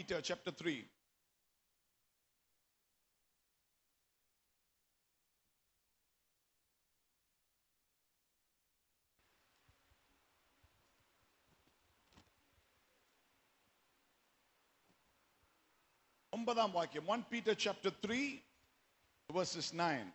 Peter chapter 3. ഒമ്പതാം വാക്യം 1 Peter chapter 3 verses 9.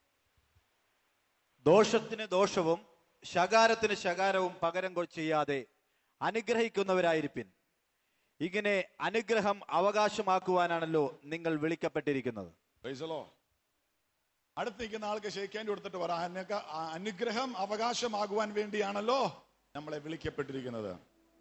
ദോഷത്തിന് ദോഷവും ശകാരത്തിന് ശകാരവും പകരം കൊ- ചെയ്യാതെ അനുഗ്രഹിക്കുന്നവരായിരിപ്പിൻ ഇങ്ങനെ അനുഗ്രഹം അവകാശമാക്കുവാനാണല്ലോ നിങ്ങൾ വിളിക്കപ്പെട്ടിരിക്കുന്നത് Praise the Lord. അടുത്ത് നിൽക്കുന്ന ആൾക്ക് ഷെയ്ക്കാൻ കൊടുത്തിട്ട് പറ അനുക- ആ അനുഗ്രഹം അവകാശമാകുവാൻ വേണ്ടിയാണല്ലോ നമ്മളെ വിളിക്കപ്പെട്ടിരിക്കുന്നത്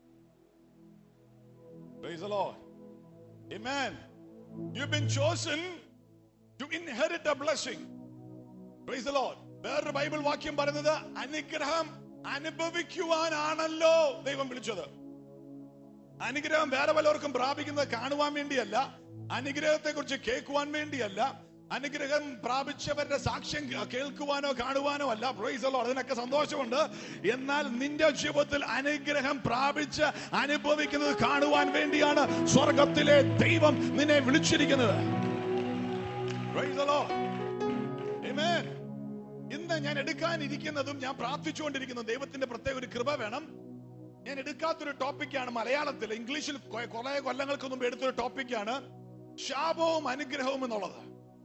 Praise the Lord. Amen. You've been chosen to inherit a blessing. Praise the Lord. വേറൊരു ബൈബിൾ വാക്യം പറയുന്നത് അനുഗ്രഹം അനുഭവിക്കുവാനാണല്ലോ ദൈവം വിളിച്ചത് അനുഗ്രഹം വേറെ പലർക്കും പ്രാപിക്കുന്നത് കാണുവാൻ വേണ്ടിയല്ല അനുഗ്രഹത്തെ കുറിച്ച് കേൾക്കുവാൻ വേണ്ടിയല്ല അനുഗ്രഹം പ്രാപിച്ചവരുടെ സാക്ഷ്യം കേൾക്കുവാനോ കാണുവാനോ അല്ല പ്രൈസലോ അതിനൊക്കെ സന്തോഷമുണ്ട് എന്നാൽ നിന്റെ ജീവിതത്തിൽ അനുഗ്രഹം പ്രാപിച്ച് അനുഭവിക്കുന്നത് കാണുവാൻ വേണ്ടിയാണ് സ്വർഗത്തിലെ ദൈവം നിന്നെ വിളിച്ചിരിക്കുന്നത് Praise the Lord. Amen. ഇന്ന് ഞാൻ എടുക്കാനിരിക്കുന്നതും ഞാൻ പ്രാർത്ഥിച്ചുകൊണ്ടിരിക്കുന്നതും ദൈവത്തിന്റെ പ്രത്യേക ഒരു കൃപ വേണം ഞാൻ എടുക്കാത്തൊരു ടോപ്പിക്കാണ് മലയാളത്തിൽ ഇംഗ്ലീഷിൽ കുറെ കൊല്ലങ്ങൾക്ക് മുമ്പ് എടുത്തൊരു ടോപ്പിക്കാണ് ശാപവും അനുഗ്രഹവും എന്നുള്ളത്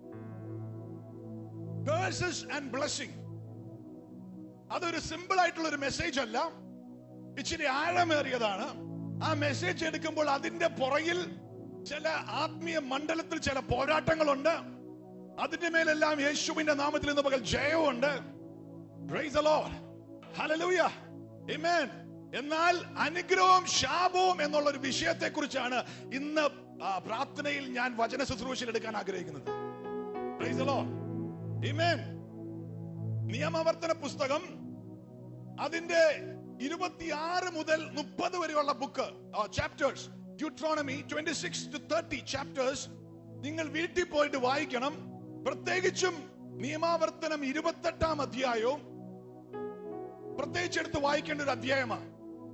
Curses and blessing അതൊരു സിമ്പിൾ ആയിട്ടുള്ള ഒരു മെസ്സേജ് അല്ല ഇച്ചിരി ആഴമേറിയതാണ് ആ മെസ്സേജ് എടുക്കുമ്പോൾ അതിന്റെ പുറകിൽ ചില ആത്മീയ മണ്ഡലത്തിൽ ചില പോരാട്ടങ്ങളുണ്ട് അതിന്റെ മേലെല്ലാം യേശുവിന്റെ നാമത്തിൽ ഇന്ന് പകൽ ജയമുണ്ട് Praise the Lord. Hallelujah. Amen. എന്നാൽ അനുഗ്രഹവും ശാപവും എന്നുള്ള ഒരു വിഷയത്തെ കുറിച്ചാണ് ഇന്ന് ആ, പ്രാർത്ഥനയിൽ ഞാൻ വചന ശുശ്രൂഷയിൽ എടുക്കാൻ ആഗ്രഹിക്കുന്നത് Praise the Lord. Amen. നിയമാവർത്തന പുസ്തകം അതിന്റെ ഇരുപത്തിയാറ് മുതൽ മുപ്പത് വരെയുള്ള book chapters Deuteronomy twenty six to thirty chapters നിങ്ങൾ വീട്ടിൽ പോയിട്ട് വായിക്കണം പ്രത്യേകിച്ചും നിയമാവർത്തനം ഇരുപത്തെട്ടാം അധ്യായവും പ്രത്യേകിച്ച് എടുത്ത് വായിക്കേണ്ട ഒരു അധ്യായമാണ്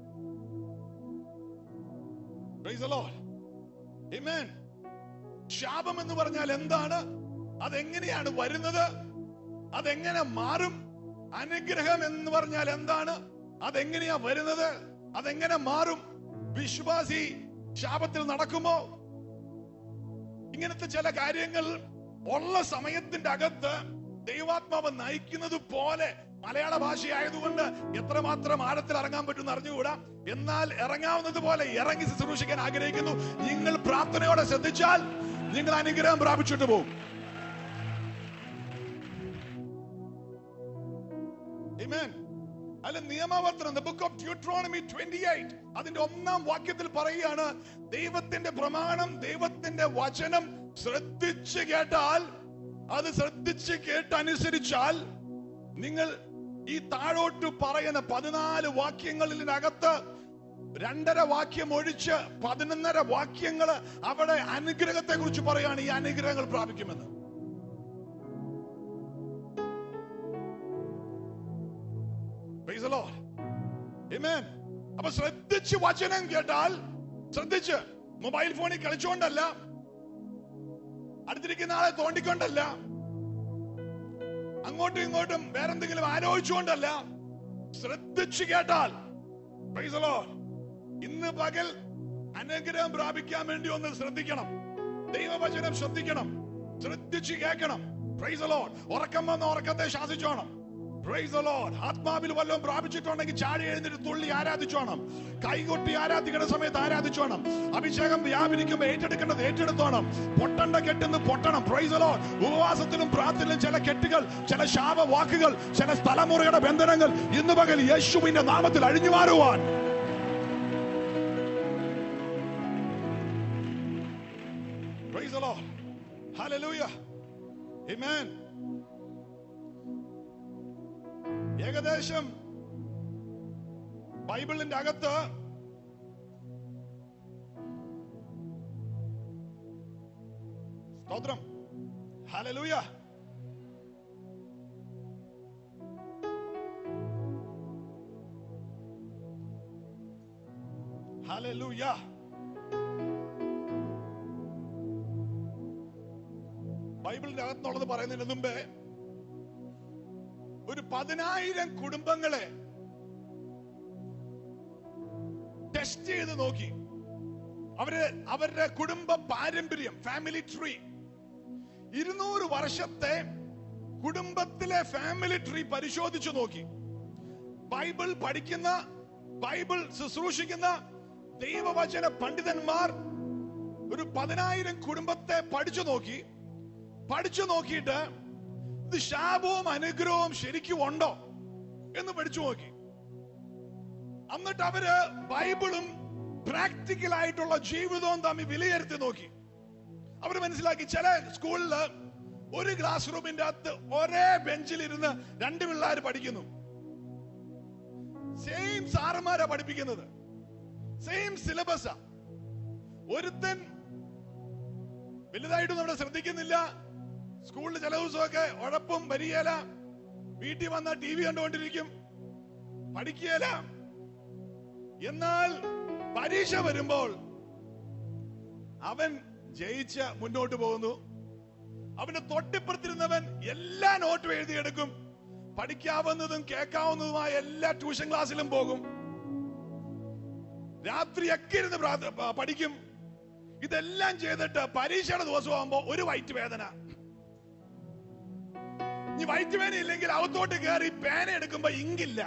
Praise the Lord. Amen. ശാപം എന്ന് പറഞ്ഞാൽ എന്താണ് അതെങ്ങനെയാണ് വരുന്നത് അതെങ്ങനെ മാറും അനുഗ്രഹം എന്ന് പറഞ്ഞാൽ എന്താണ് അതെങ്ങനെയാ വരുന്നത് അതെങ്ങനെ മാറും വിശ്വാസി ശാപത്തിൽ നടക്കുമോ ഇങ്ങനത്തെ ചില കാര്യങ്ങൾ ഉള്ള സമയത്തിന്റെ അകത്ത് ദൈവാത്മാവ് നയിക്കുന്നത് പോലെ മലയാള ഭാഷയായതുകൊണ്ട് എത്രമാത്രം ആഴത്തിൽ ഇറങ്ങാൻ പറ്റും അറിഞ്ഞുകൂടാ എന്നാൽ ഇറങ്ങാവുന്നത് പോലെ ഇറങ്ങി ശുശ്രൂഷിക്കാൻ ആഗ്രഹിക്കുന്നു നിങ്ങൾ പ്രാർത്ഥനയോടെ ശ്രദ്ധിച്ചാൽ നിങ്ങൾ അനുഗ്രഹം പ്രാപിച്ചിട്ട് പോകും Amen. അല്ല നിയമാവർത്തനം the book of Deuteronomy 28 അതിന്റെ ഒന്നാം വാക്യത്തിൽ പറയുകയാണ് ദൈവത്തിന്റെ പ്രമാണം ദൈവത്തിന്റെ വചനം ശ്രദ്ധിച്ച് കേട്ടാൽ അത് ശ്രദ്ധിച്ച് കേട്ടനുസരിച്ചാൽ നിങ്ങൾ ഈ താഴോട്ട് പറയുന്ന പതിനാല് വാക്യങ്ങളിനകത്ത് രണ്ടര വാക്യം ഒഴിച്ച് പതിനൊന്നര വാക്യങ്ങൾ അവിടെ അനുഗ്രഹത്തെ കുറിച്ച് പറയാണ് ഈ അനുഗ്രഹങ്ങൾ പ്രാപിക്കുമെന്ന് Praise the Lord. Amen. അപ്പൊ ശ്രദ്ധിച്ച് വചനം കേട്ടാൽ ശ്രദ്ധിച്ച് മൊബൈൽ ഫോണിൽ കളിച്ചുകൊണ്ടല്ല അടുത്തിരിക്കുന്ന ആളെ തോണ്ടിക്കൊണ്ടല്ല അങ്ങോട്ടും ഇങ്ങോട്ടും വേറെന്തെങ്കിലും ആലോചിച്ചുകൊണ്ടല്ല ശ്രദ്ധിച്ച് കേട്ടാൽ Praise the Lord. ഇന്ന് പകൽ അനുഗ്രഹം പ്രാപിക്കാൻ വേണ്ടി ഒന്ന് ശ്രദ്ധിക്കണം ദൈവവചനം ശ്രദ്ധിക്കണം ശ്രദ്ധിച്ച് കേൾക്കണം Praise the Lord. ഉറക്കം വന്ന ഉറക്കത്തെ ശാസിച്ചോണം Praise the Lord. ആത്മാവിൽ വല്ലതും പ്രാപിച്ചിട്ടുണ്ടെങ്കിൽ ചാടി എഴുന്നേറ്റ് തുള്ളി ആരാധിച്ചോണം കൈകൊട്ടി ആരാധിക്കുന്ന സമയത്ത് ആരാധിച്ചോണം അഭിഷേകം വ്യാപരിക്കുമ്പോൾ ഏറ്റെടുക്കേണ്ടത് ഏറ്റെടുത്തോണം പൊട്ടണ്ട കെട്ടുന്ന പൊട്ടണം Praise the Lord. ഉപവാസത്തിലും പ്രാർത്ഥനയിലും ചില കെട്ടുകൾ ചില ശാപ വാക്കുകൾ ചില തലമുറയുടെ ബന്ധനങ്ങൾ ഇന്ന് പകൽ യേശുവിന്റെ നാമത്തിൽ അഴിഞ്ഞു മാറുവാൻ Praise the Lord. Hallelujah. Amen. ഏകദേശം ബൈബിളിന്റെ അകത്ത് സ്തോത്രം ഹലലൂയ ഹലലൂയ ബൈബിളിന്റെ അകത്തുള്ളത് പറയുന്നതിന് മുമ്പേ ഒരു പതിനായിരം കുടുംബങ്ങളെ ടെസ്റ്റ് ചെയ്ത് നോക്കി അവര് അവരുടെ കുടുംബ പാരമ്പര്യം ഫാമിലി ട്രീ ഇരുന്നൂറ് വർഷത്തെ കുടുംബത്തിലെ ഫാമിലി ട്രീ പരിശോധിച്ചു നോക്കി ബൈബിൾ പഠിക്കുന്ന ബൈബിൾ ശുശ്രൂഷിക്കുന്ന ദൈവവചന പണ്ഡിതന്മാർ ഒരു പതിനായിരം കുടുംബത്തെ പഠിച്ചു നോക്കി പഠിച്ചു നോക്കിയിട്ട് ഇത് ശാപവും അനുഗ്രഹവും ശരിക്കും ഉണ്ടോ എന്ന് പഠിച്ചു നോക്കി എന്നിട്ട് അവര് ബൈബിളും പ്രാക്ടിക്കൽ ആയിട്ടുള്ള ജീവിതവും തമ്മിൽ വിലയിരുത്തി നോക്കി അവർ മനസ്സിലാക്കി ചില സ്കൂളില് ഒരു ക്ലാസ് റൂമിന്റെ അകത്ത് ഒരേ ബെഞ്ചിൽ ഇരുന്ന് രണ്ട് പിള്ളേർ പഠിക്കുന്നു സെയിം സാറന്മാരാ പഠിപ്പിക്കുന്നത് സെയിം സിലബസാ ഒരുത്തൻ വലുതായിട്ടും നമ്മുടെ ശ്രദ്ധിക്കുന്നില്ല സ്കൂളിൽ ചില ദിവസമൊക്കെ ഉഴപ്പും വരികയില വീട്ടിൽ വന്ന ടി വി കണ്ടുകൊണ്ടിരിക്കും പഠിക്കുകയില്ല എന്നാൽ പരീക്ഷ വരുമ്പോൾ അവൻ ജയിച്ച് മുന്നോട്ട് പോകുന്നു അവന്റെ തൊട്ടിപ്പുറത്തിരുന്നവൻ എല്ലാ നോട്ടും എഴുതിയെടുക്കും പഠിക്കാവുന്നതും കേൾക്കാവുന്നതുമായ എല്ലാ ട്യൂഷൻ ക്ലാസ്സിലും പോകും രാത്രിയൊക്കെ ഇരുന്ന് പ്രാർത്ഥ- പ- പഠിക്കും ഇതെല്ലാം ചെയ്തിട്ട് പരീക്ഷയുടെ ദിവസമാകുമ്പോ ഒരു വയറ്റ് വേദന ഇനി വയറ്റ് വേദന ഇല്ലെങ്കിൽ അകത്തോട്ട് കയറി പേന എടുക്കുമ്പോ ഇങ്കില്ല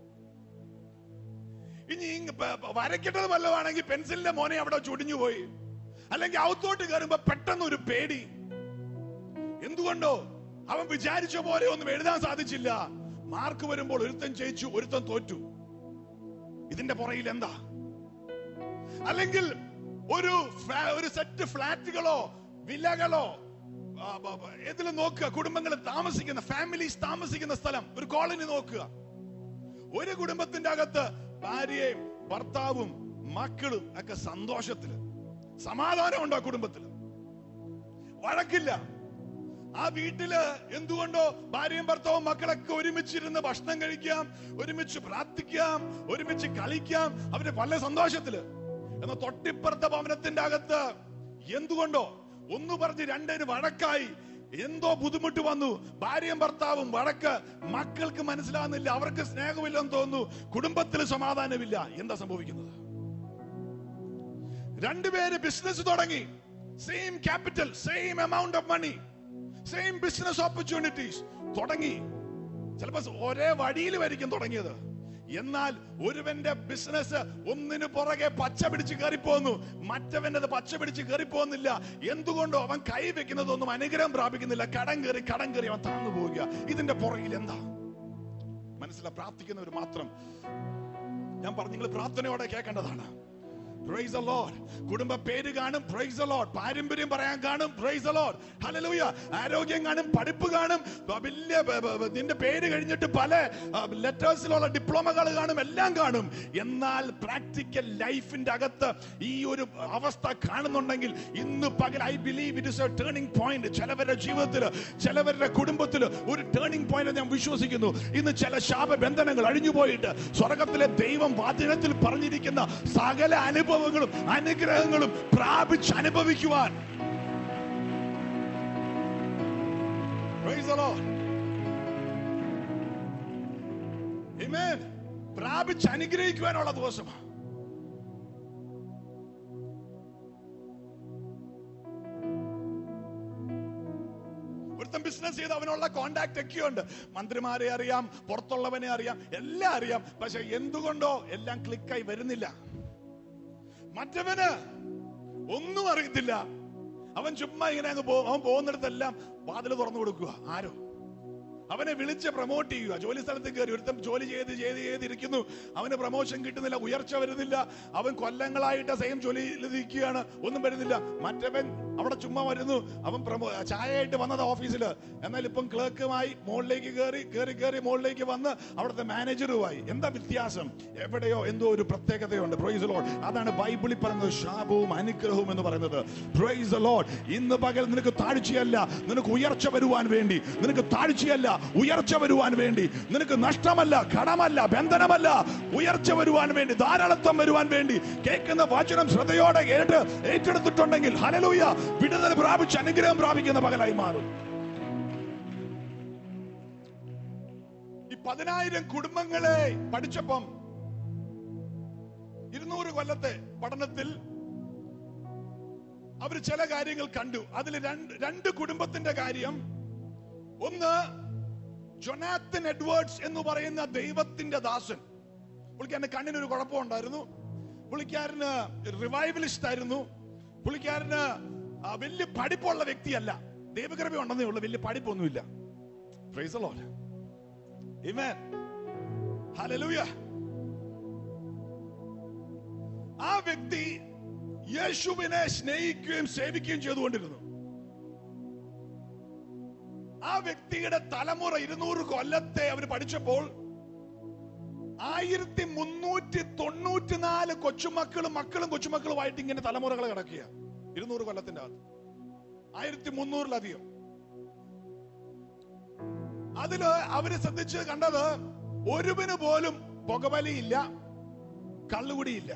ഇനി ഇങ് പ- പ- വരയ്ക്കേണ്ടത് വല്ലതാണെങ്കിൽ പെൻസിലിന്റെ മോനെ അവിടെ ചുടിഞ്ഞു പോയി അല്ലെങ്കിൽ അകത്തോട്ട് കയറുമ്പോ പെട്ടെന്ന് ഒരു പേടി എന്തുകൊണ്ടോ അവൻ വിചാരിച്ച പോലെ ഒന്നും എഴുതാൻ സാധിച്ചില്ല മാർക്ക് വരുമ്പോൾ ഒരുത്തൻ ജയിച്ചു ഒരുത്തൻ തോറ്റു ഇതിന്റെ പുറകിൽ എന്താ അല്ലെങ്കിൽ ഒരു ഫ്ലാ- ഒരു സെറ്റ് ഫ്ലാറ്റുകളോ വില്ലകളോ ഇതിൽ നോക്കുക കുടുംബങ്ങൾ താമസിക്കുന്ന ഫാമിലീസ് താമസിക്കുന്ന സ്ഥലം ഒരു കോളനി നോക്കുക ഒരു കുടുംബത്തിന്റെ അകത്ത് ഭാര്യയും ഭർത്താവും മക്കളും ഒക്കെ സന്തോഷത്തില് സമാധാനം ഉണ്ടോ കുടുംബത്തില് വഴക്കില്ല ആ വീട്ടില് എന്തുകൊണ്ടോ ഭാര്യയും ഭർത്താവും മക്കളൊക്കെ ഒരുമിച്ചിരുന്ന് ഭക്ഷണം കഴിക്കാം ഒരുമിച്ച് പ്രാർത്ഥിക്കാം ഒരുമിച്ച് കളിക്കാം അവര് പല സന്തോഷത്തില് എന്നാൽ തൊട്ടിപ്പുറത്തെ ഭവനത്തിന്റെ അകത്ത് എന്തുകൊണ്ടോ ഒന്ന് പറഞ്ഞ് രണ്ടിന് വഴക്കായി എന്തോ ബുദ്ധിമുട്ട് വന്നു ഭാര്യയും ഭർത്താവും വഴക്ക് മക്കൾക്ക് മനസ്സിലാകുന്നില്ല അവർക്ക് സ്നേഹമില്ലെന്ന് തോന്നുന്നു കുടുംബത്തിൽ സമാധാനമില്ല എന്താ സംഭവിക്കുന്നത് രണ്ടുപേര് ബിസിനസ് തുടങ്ങി same capital same amount of money same business opportunities തുടങ്ങി ചിലപ്പോ ഒരേ വഴിയിൽ വരിക്കും തുടങ്ങിയത് എന്നാൽ ഒരുവന്റെ ബിസിനസ് ഒന്നിനു പുറകെ പച്ച പിടിച്ച് കയറിപ്പോന്നു മറ്റവന്റെ പച്ച പിടിച്ച് കയറിപ്പോന്നില്ല എന്തുകൊണ്ടോ അവൻ കൈ വെക്കുന്നതൊന്നും അനുഗ്രഹം പ്രാപിക്കുന്നില്ല കടം കയറി കടം കയറി അവൻ താന്നു പോവുക ഇതിന്റെ പുറകിൽ എന്താ മനസ്സിലാ പ്രാർത്ഥിക്കുന്നവർ മാത്രം ഞാൻ പറഞ്ഞു നിങ്ങൾ പ്രാർത്ഥനയോടെ കേൾക്കേണ്ടതാണ് Praise the Lord. കുടുംബ പേര് കാണും പ്രൈസ് the Lord. പാരമ്പര്യം പറയാൻ കാണും പ്രൈസ് the Lord. Hallelujah. ആരോഗ്യം കാണും പഠിപ്പ് കാണും ബ- വലിയ ബ- ബ- ബ- നിന്റെ പേര് കഴിഞ്ഞിട്ട് പല ലെറ്റേഴ്സിലുള്ള ഡിപ്ലോമകൾ കാണും എല്ലാം കാണും എന്നാൽ പ്രാക്ടിക്കൽ ലൈഫിന്റെ അകത്ത് ഈ ഒരു അവസ്ഥ കാണുന്നുണ്ടെങ്കിൽ ഇന്ന് പകൽ I believe it is a turning point ചിലവരുടെ ജീവിതത്തിൽ ചിലവരുടെ കുടുംബത്തിൽ ഒരു ടേണിംഗ് പോയിന്റ് ഞാൻ വിശ്വസിക്കുന്നു ഇന്ന് ചില ശാപബന്ധനങ്ങൾ അഴിഞ്ഞു പോയിട്ട് സ്വർഗത്തിലെ ദൈവം വാചനത്തിൽ പറഞ്ഞിരിക്കുന്ന സകല അനുഭവങ്ങളും അനുഗ്രഹങ്ങളും പ്രാപിച്ച് അനുഭവിക്കുവാൻ Praise the Lord. Amen. പ്രാപിച്ച് അനുഗ്രഹിക്കുവാനുള്ള ദിവസമാണ് ഒരുത്തൻ ബിസിനസ് ചെയ്ത് അവനുള്ള കോണ്ടാക്ട് ഒക്കെ ഉണ്ട് മന്ത്രിമാരെ അറിയാം പുറത്തുള്ളവനെ അറിയാം എല്ലാം അറിയാം പക്ഷെ എന്തുകൊണ്ടോ എല്ലാം ക്ലിക്കായി വരുന്നില്ല മറ്റവന് ഒന്നും അറിയത്തില്ല അവൻ ചുമ്മാ ഇങ്ങനെ അങ്ങ് പോകും അവൻ പോകുന്നിടത്തെല്ലാം വാതിൽ തുറന്നു കൊടുക്കുക ആരോ അവനെ വിളിച്ച് പ്രൊമോട്ട് ചെയ്യുക ജോലി സ്ഥലത്ത് കയറി ഒരുത്തം ജോലി ചെയ്ത് ചെയ്ത് ചെയ്തിരിക്കുന്നു അവന് പ്രൊമോഷൻ കിട്ടുന്നില്ല ഉയർച്ച വരുന്നില്ല അവൻ കൊല്ലങ്ങളായിട്ട് സെയിം ജോലിയിൽ നിൽക്കുകയാണ് ഒന്നും വരുന്നില്ല മറ്റവൻ അവിടെ ചുമ്മാ വരുന്നു അവൻ പ്രമോ ചായയായിട്ട് വന്നത് ഓഫീസിൽ എന്നാൽ ഇപ്പം ക്ലർക്കുമായി മുകളിലേക്ക് കയറി കയറി കയറി മുകളിലേക്ക് വന്ന് അവിടുത്തെ മാനേജറുമായി എന്താ വ്യത്യാസം എവിടെയോ എന്തോ ഒരു പ്രത്യേകതയുണ്ട് പ്രൈസ് ലോഡ് അതാണ് ബൈബിളിൽ പറയുന്നത് ശാപവും അനുഗ്രഹവും എന്ന് പറയുന്നത് പ്രൈസ് ലോഡ് ഇന്ന് പകൽ നിനക്ക് താഴ്ചയല്ല നിനക്ക് ഉയർച്ച വരുവാൻ വേണ്ടി നിനക്ക് താഴ്ചയല്ല ഉയർച്ച വരുവാൻ വേണ്ടി നിനക്ക് നഷ്ടമല്ല കടമല്ല ബന്ധനമല്ല ഉയർച്ച വരുവാൻ വേണ്ടി ധാരാളത്വം വരുവാൻ വേണ്ടി കേൾക്കുന്ന വചനം ശ്രദ്ധയോടെ കേട്ട് ഏറ്റെടുത്തിട്ടുണ്ടെങ്കിൽ ഹലലൂയ വിടുതൽ പ്രാപിച്ച് അനുഗ്രഹം പ്രാപിക്കുന്ന പകലായി മാറും ഈ പതിനായിരം കുടുംബങ്ങളെ പഠിച്ചപ്പം ഇരുന്നൂറ് കൊല്ലത്തെ പഠനത്തിൽ അവർ ചില കാര്യങ്ങൾ കണ്ടു അതിൽ രണ്ട് രണ്ട് കുടുംബത്തിന്റെ കാര്യം ഒന്ന് ജൊനാത്തൻ എഡ്വേർഡ്സ് എന്ന് പറയുന്ന ദൈവത്തിന്റെ ദാസൻ പുള്ളിക്കാരന്റെ കണ്ണിനൊരു കുഴപ്പമുണ്ടായിരുന്നു പുള്ളിക്കാരന് റിവൈവലിസ്റ്റ് ആയിരുന്നു പുള്ളിക്കാരന് ആ, വലിയ പഠിപ്പുള്ള വ്യക്തിയല്ല ദൈവകൃപ ഉണ്ടെന്നേ ഉള്ളൂ വലിയ പഠിപ്പൊന്നുമില്ല Praise the Lord. Amen. Hallelujah. ആ വ്യക്തി യേശുവിനെ സ്നേഹിക്കുകയും സേവിക്കുകയും ചെയ്തുകൊണ്ടിരുന്നു ആ വ്യക്തിയുടെ തലമുറ ഇരുന്നൂറ് കൊല്ലത്തെ അവർ പഠിച്ചപ്പോൾ ആയിരത്തി മുന്നൂറ്റി തൊണ്ണൂറ്റിനാല് കൊച്ചുമക്കളും മക്കളും കൊച്ചുമക്കളുമായിട്ട് ഇങ്ങനെ തലമുറകൾ കിടക്കുക ഇരുന്നൂറ് കൊല്ലത്തിന്റെ അകത്ത് ആയിരത്തി മുന്നൂറിലധികം അതില് അവര് ശ്രദ്ധിച്ച് കണ്ടത് ഒരുവന് പോലും പുകവലിയില്ല കള്ളുകുടിയില്ല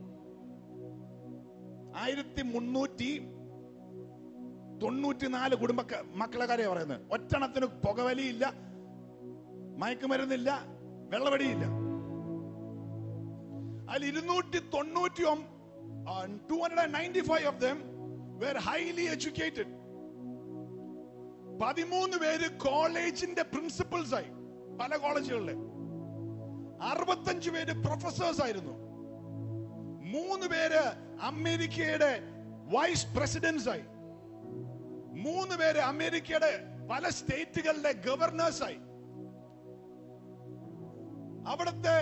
ആയിരത്തി മുന്നൂറ്റി തൊണ്ണൂറ്റിനാല് കുടുംബ മക്കളെ കാര്യ പറയുന്നത് ഒറ്റണത്തിന് പുകവലിയില്ല മയക്കുമരുന്നില്ല വെള്ളവടിയില്ല അതിൽ ഇരുന്നൂറ്റി തൊണ്ണൂറ്റി two hundred ninety five of them were highly educated പതിമൂന്ന് പേര് കോളേജിന്റെ പ്രിൻസിപ്പൽസ് ആയി പല കോളേജുകളിലെ അറുപത്തഞ്ച് പേര് പ്രൊഫസേഴ്സ് ആയിരുന്നു മൂന്ന് പേര് അമേരിക്കയുടെ വൈസ് പ്രസിഡന്റ്സ് ആയി മൂന്ന് പേര് അമേരിക്കയുടെ പല സ്റ്റേറ്റുകളിലെ ഗവർണേഴ്സ് ആയി അവിടുത്തെ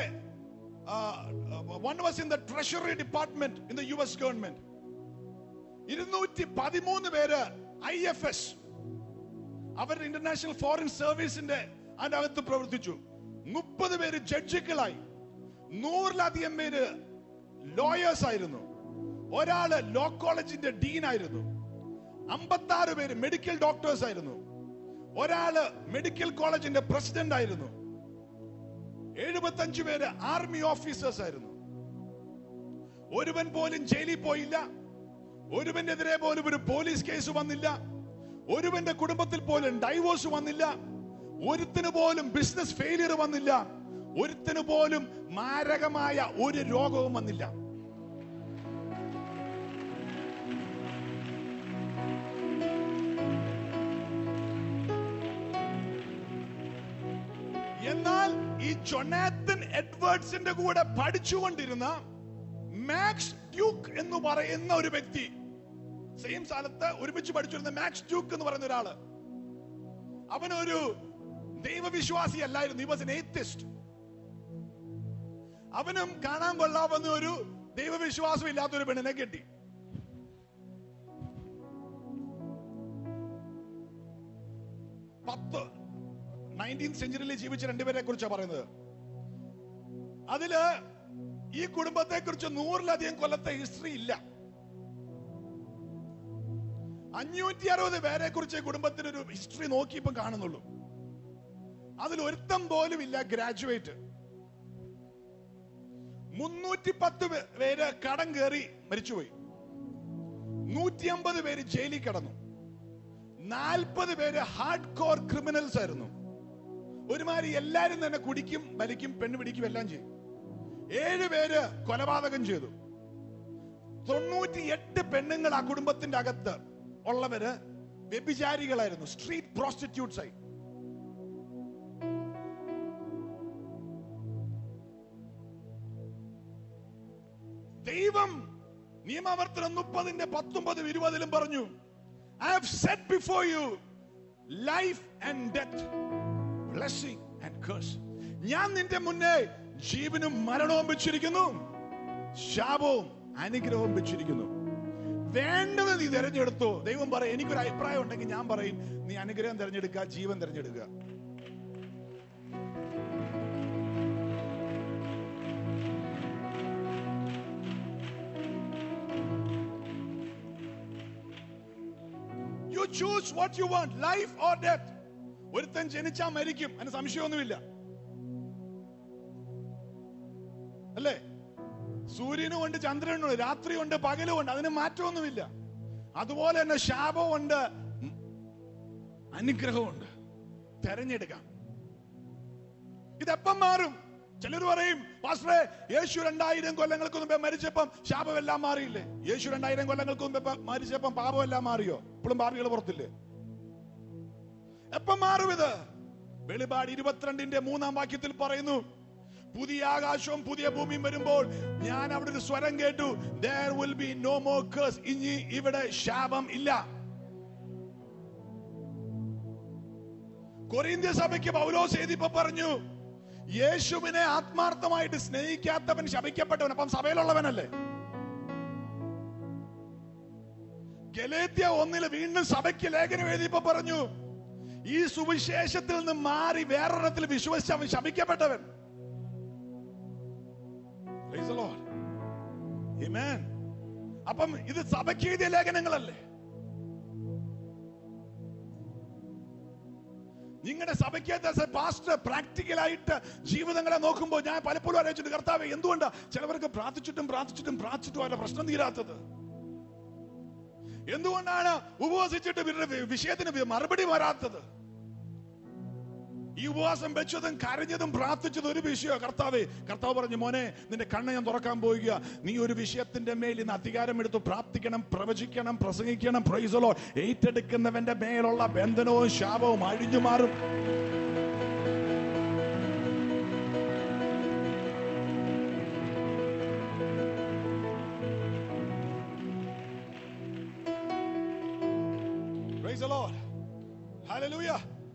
one was in the treasury department in the U S government ഇരുന്നൂറ്റി പതിമൂന്ന് പേര് ഐ എഫ് എസ് അവരുടെ ഇന്റർനാഷണൽ ഫോറിൻ സർവീസിന്റെ അതിന്റെ അകത്ത് പ്രവർത്തിച്ചു മുപ്പത് പേര് ജഡ്ജികളായി നൂറിലധികം പേര് ലോയേഴ്സ് ആയിരുന്നു ഒരാള് ലോ കോളേജിന്റെ ഡീൻ ആയിരുന്നു അമ്പത്തി ആറ് പേര് മെഡിക്കൽ ഡോക്ടേഴ്സ് ആയിരുന്നു ഒരാള് മെഡിക്കൽ കോളേജിന്റെ പ്രസിഡന്റ് ആയിരുന്നു എഴുപത്തഞ്ച് പേര് ആർമി ഓഫീസേഴ്സ് ആയിരുന്നു ഒരുവൻ പോലും ജയിലിൽ പോയില്ല ഒരുവനെതിരെ പോലും ഒരു പോലീസ് കേസ് വന്നില്ല ഒരുവന്റെ കുടുംബത്തിൽ പോലും ഡൈവോഴ്സ് വന്നില്ല ഒരുത്തിന് പോലും ബിസിനസ് ഫെയിലിയർ വന്നില്ല ഒരുത്തിന് പോലും മാരകമായ ഒരു രോഗവും വന്നില്ല എന്നാൽ ഈ ജൊനാത്തൻ എഡ്വേർഡ്സിന്റെ കൂടെ പഠിച്ചുകൊണ്ടിരുന്ന മാക്സ് ഡ്യൂക്ക് എന്ന് പറയുന്ന ഒരു വ്യക്തി സെയിം സ്ഥലത്ത് ഒരുമിച്ച് പഠിച്ചിരുന്ന മാക്സ് ഡ്യൂക്ക് എന്ന് പറയുന്ന ഒരാള് അവനൊരു ദൈവവിശ്വാസി അല്ലായിരുന്നു വാസ് എൻ ഏത്തിസ്റ്റ് അവനും കാണാൻ കൊള്ളാവുന്ന ഒരു ദൈവവിശ്വാസം ഇല്ലാത്ത ഒരു പെണ്ണിനെ കെട്ടി പത്ത് നയൻറ്റീൻ സെഞ്ചുറിയിൽ ജീവിച്ച രണ്ടുപേരെ കുറിച്ചാണ് പറയുന്നത് അതില് ഈ കുടുംബത്തെ കുറിച്ച് നൂറിലധികം കൊല്ലത്തെ ഹിസ്റ്ററി ഇല്ല അഞ്ഞൂറ്റി അറുപത് പേരെ കുറിച്ച് കുടുംബത്തിന് ഒരു ഹിസ്റ്ററി നോക്കി ഇപ്പം കാണുന്നുള്ളൂ അതിൽ ഒരുത്തം പോലും ഇല്ല ഗ്രാജുവേറ്റ് മുന്നൂറ്റി പത്ത് പേര് കടം കയറി മരിച്ചുപോയി നൂറ്റി അമ്പത് പേര് ജയിലിൽ കിടന്നു നാൽപ്പത് പേര് ഹാർഡ് കോർ ക്രിമിനൽസ് ആയിരുന്നു ഒരുമാതിരി എല്ലാരും തന്നെ കുടിക്കും വലിക്കും പെണ്ണ് പിടിക്കും എല്ലാം ചെയ്യും ഏഴ് പേര് കൊലപാതകം ചെയ്തു തൊണ്ണൂറ്റി എട്ട് പെണ്ണുങ്ങൾ ആ കുടുംബത്തിന്റെ അകത്ത് ഉള്ളവര് വ്യഭിചാരികളായിരുന്നു സ്ട്രീറ്റ് പ്രോസ്റ്റിറ്റ്യൂട്ട്സ് ആയി ദൈവം നിയമാവർത്തനം മുപ്പതിന്റെ പത്തൊമ്പതും ഇരുപതിലും പറഞ്ഞു I have set before you life and death blessing and curse ഞാൻ നിന്റെ മുന്നേ ജീവനും മരണവും വെച്ചിരിക്കുന്നു ശാപവും അനുഗ്രഹവും വെച്ചിരിക്കുന്നു വേണ്ടത് നീ തിരഞ്ഞെടുത്തു ദൈവം പറയും എനിക്കൊരു അഭിപ്രായം ഉണ്ടെങ്കിൽ ഞാൻ പറയും നീ അനുഗ്രഹം തിരഞ്ഞെടുക്കുക ജീവൻ തിരഞ്ഞെടുക്കുക You choose what you want, life or death. ഒരുത്തൻ ജനിച്ചാ മരിക്കും അതിന് സംശയമൊന്നുമില്ല അല്ലേ സൂര്യനും ഉണ്ട് ചന്ദ്രനും ഉണ്ട് രാത്രിയുണ്ട് പകലും ഉണ്ട് അതിന് മാറ്റമൊന്നുമില്ല അതുപോലെ തന്നെ ശാപമുണ്ട് ഉം, അനുഗ്രഹമുണ്ട് തെരഞ്ഞെടുക്കാം ഇതെപ്പം മാറും ചിലർ പറയും പാസ്റ്ററെ യേശു രണ്ടായിരം കൊല്ലങ്ങൾക്ക് മുമ്പേ മരിച്ചപ്പം ശാപമെല്ലാം മാറിയില്ലേ യേശു രണ്ടായിരം കൊല്ലങ്ങൾക്ക് മുമ്പേ പ- മരിച്ചപ്പം പാപമെല്ലാം മാറിയോ ഇപ്പോഴും പാപികൾ പുറത്തില്ലേ എപ്പം മാറും ഇത് വെളിപാട് ഇരുപത്തിരണ്ടിന്റെ മൂന്നാം വാക്യത്തിൽ പറയുന്നു പുതിയ ആകാശവും പുതിയ ഭൂമിയും വരുമ്പോൾ ഞാൻ അവിടെ ഒരു സ്വരം കേട്ടു there will be no more curse ഇനി ഇവിടെ ശാപം ഇല്ല കൊറിന്ത്യ സഭയ്ക്ക് പൗലോസ് എഴുതിയപ്പോ പറഞ്ഞു യേശുവിനെ ആത്മാർത്ഥമായിട്ട് സ്നേഹിക്കാത്തവൻ ശപിക്കപ്പെട്ടവൻ അപ്പം സഭയിലുള്ളവനല്ലേ ഗലേത്യ ഒന്നില് വീണ്ടും സഭയ്ക്ക് ലേഖനം എഴുതിയപ്പോ പറഞ്ഞു ഈ സുവിശേഷത്തിൽ നിന്ന് മാറി വേറൊരെണ്ണത്തിൽ വിശ്വസിച്ച് അവൻ ശപിക്കപ്പെട്ടവൻ Praise the Lord. Amen. അപ്പം ഇത് സഭയ്ക്ക് എഴുതിയ ലേഖനങ്ങളല്ലേ നിങ്ങളുടെ സഭയ്ക്കകത്ത് പാസ്റ്റർ പ്രാക്ടിക്കലായിട്ട് ജീവിതങ്ങളെ നോക്കുമ്പോൾ ഞാൻ പലപ്പോഴും അറിയിച്ചിട്ട് കർത്താവ് എന്തുകൊണ്ടാ ചിലവർക്ക് പ്രാർത്ഥിച്ചിട്ടും പ്രാർത്ഥിച്ചിട്ടും പ്രാർത്ഥിച്ചിട്ടും അവരുടെ പ്രശ്നം തീരാത്തത് എന്തുകൊണ്ടാണ് ഉപവസിച്ചിട്ട് ഇവരുടെ വി- വിഷയത്തിന് വി- മറുപടി വരാത്തത് ഈ ഉപവാസം വെച്ചതും കരഞ്ഞതും പ്രാർത്ഥിച്ചതും ഒരു വിഷയോ കർത്താവേ കർത്താവ് പറഞ്ഞു മോനെ നിന്റെ കണ്ണ് ഞാൻ തുറക്കാൻ പോവുക നീ ഒരു വിഷയത്തിന്റെ മേൽ ഇന്ന് അധികാരം എടുത്ത് പ്രാർത്ഥിക്കണം പ്രവചിക്കണം പ്രസംഗിക്കണം പ്രൈസലോ ഏറ്റെടുക്കുന്നവന്റെ മേലുള്ള ബന്ധനവും ശാപവും അഴിഞ്ഞു മാറും Praise the Lord. Hallelujah.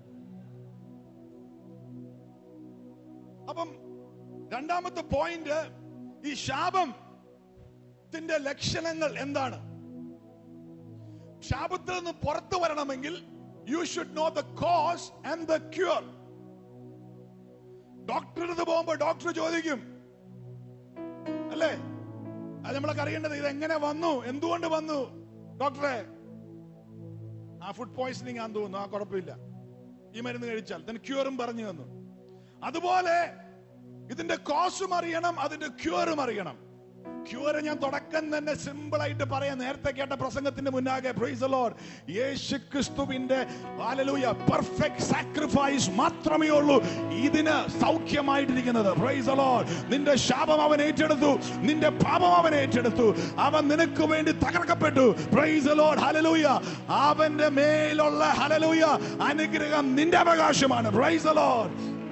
അപ്പം രണ്ടാമത്തെ പോയിന്റ് ഈ ശാപത്തിന്റെ ലക്ഷണങ്ങൾ എന്താണ് ശാപത്തിൽ നിന്ന് പുറത്തു വരണമെങ്കിൽ you should know the cause and the cure ഡോക്ടറുടെ അടുത്ത് പോകുമ്പോ ഡോക്ടർ ചോദിക്കും അല്ലേ അത് നമ്മളൊക്കെ അറിയേണ്ടത് ഇത് എങ്ങനെ വന്നു എന്തുകൊണ്ട് വന്നു ഡോക്ടറെ ആ ഫുഡ് പോയിസണിങ് ആണെന്ന് തോന്നുന്നു ആ കുഴപ്പമില്ല ഈ മരുന്ന് കഴിച്ചാൽ then ക്യൂറും പറഞ്ഞു തന്നു അതുപോലെ ഇതിന്റെ കോസും അറിയണം അതിന്റെ ക്യൂറും അറിയണം ക്യൂർ ഞാൻ തുടക്കം തന്നെ സിമ്പിൾ ആയിട്ട് പറയാം നേരത്തെ കേട്ട പ്രസംഗത്തിന്റെ മുന്നാകെ പ്രൈസ് ലോർഡ് യേശു ക്രിസ്തുവിന്റെ ഹല്ലേലൂയ പെർഫെക്റ്റ് സാക്രിഫൈസ് മാത്രമേ ഉള്ളൂ ഇതിന് സൗഖ്യമായിട്ടിരിക്കുന്നത് പ്രൈസ് ലോർഡ് നിന്റെ ശാപം അവൻ ഏറ്റെടുത്തു നിന്റെ പാപം അവൻ ഏറ്റെടുത്തു അവൻ നിനക്ക് വേണ്ടി തകർക്കപ്പെട്ടു പ്രൈസ് ലോർഡ് ഹല്ലേലൂയ അവന്റെ മേലുള്ള ഹല്ലേലൂയ അനുഗ്രഹം നിന്റെ അവകാശമാണ് പ്രൈസ് ലോർഡ്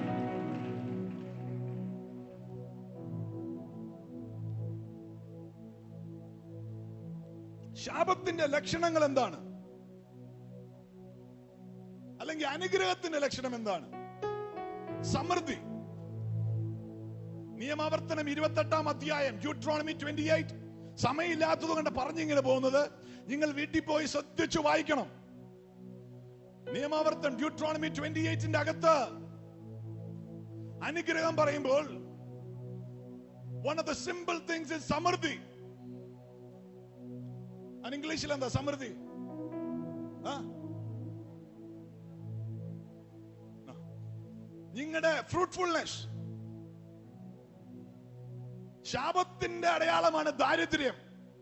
ശാപത്തിന്റെ ലക്ഷണങ്ങൾ എന്താണ് അല്ലെങ്കിൽ അനുഗ്രഹത്തിന്റെ ലക്ഷണം എന്താണ് സമൃദ്ധി നിയമാവർത്തനം ഇരുപത്തെട്ടാം അധ്യായം ജൂട്രോണമി ട്വന്റി എയ്റ്റ് സമയമില്ലാത്തത് കൊണ്ട് പറഞ്ഞിങ്ങനെ പോകുന്നത് നിങ്ങൾ വീട്ടിൽ പോയി ശ്രദ്ധിച്ചു വായിക്കണം നിയമാവർത്തനം ഡ്യൂട്രോണമി ട്വന്റി എയ്റ്റിന്റെ അകത്ത് അനുഗ്രഹം പറയുമ്പോൾ one of the simple things is സമൃദ്ധി അത് ഇംഗ്ലീഷിൽ എന്താ സമൃദ്ധി നിങ്ങളുടെ ഫ്രൂട്ട്ഫുൾനെസ് ശാപത്തിന്റെ അടയാളമാണ് ദാരിദ്ര്യം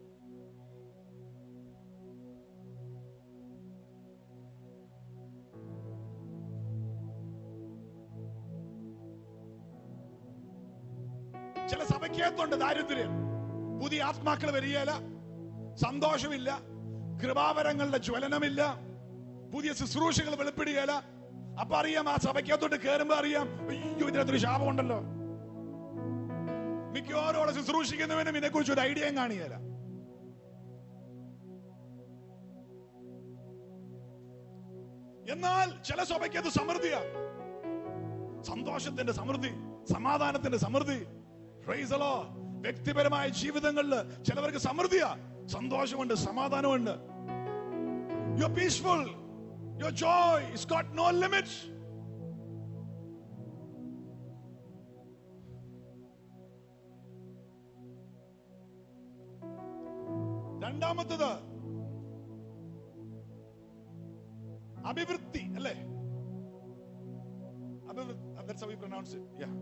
ചില സഭയ്ക്കകത്തുണ്ട് ദാരിദ്ര്യം പുതിയ ആത്മാക്കൾ വരികയില്ല സന്തോഷമില്ല കൃപാവരങ്ങളുടെ ജ്വലനമില്ല പുതിയ ശുശ്രൂഷകൾ വെളിപ്പെടുകയില്ല അപ്പൊ അറിയാം ആ സഭയ്ക്കകത്തോട്ട് കയറുമ്പോ അറിയാം അയ്യോ ഇതിനകത്തൊരു ശാപമുണ്ടല്ലോ മിക്കവാറും അവിടെ ശുശ്രൂഷിക്കുന്നവനും ഇതിനെക്കുറിച്ച് ഒരു ഐഡിയയും കാണിയല്ല എന്നാൽ ചില സഭയ്ക്കത് സമൃദ്ധിയാ സന്തോഷത്തിന്റെ സമൃദ്ധി സമാധാനത്തിന്റെ സമൃദ്ധി Praise the Lord. വ്യക്തിപരമായ ജീവിതങ്ങളിൽ ചിലവർക്ക് സമൃദ്ധിയാ സന്തോഷമുണ്ട് സമാധാനമുണ്ട് you peaceful your joy is got no limits രണ്ടാമത്തത് അഭിവൃദ്ധി അല്ലേ അഭിവൃദ്ധി that's how we pronounce it yeah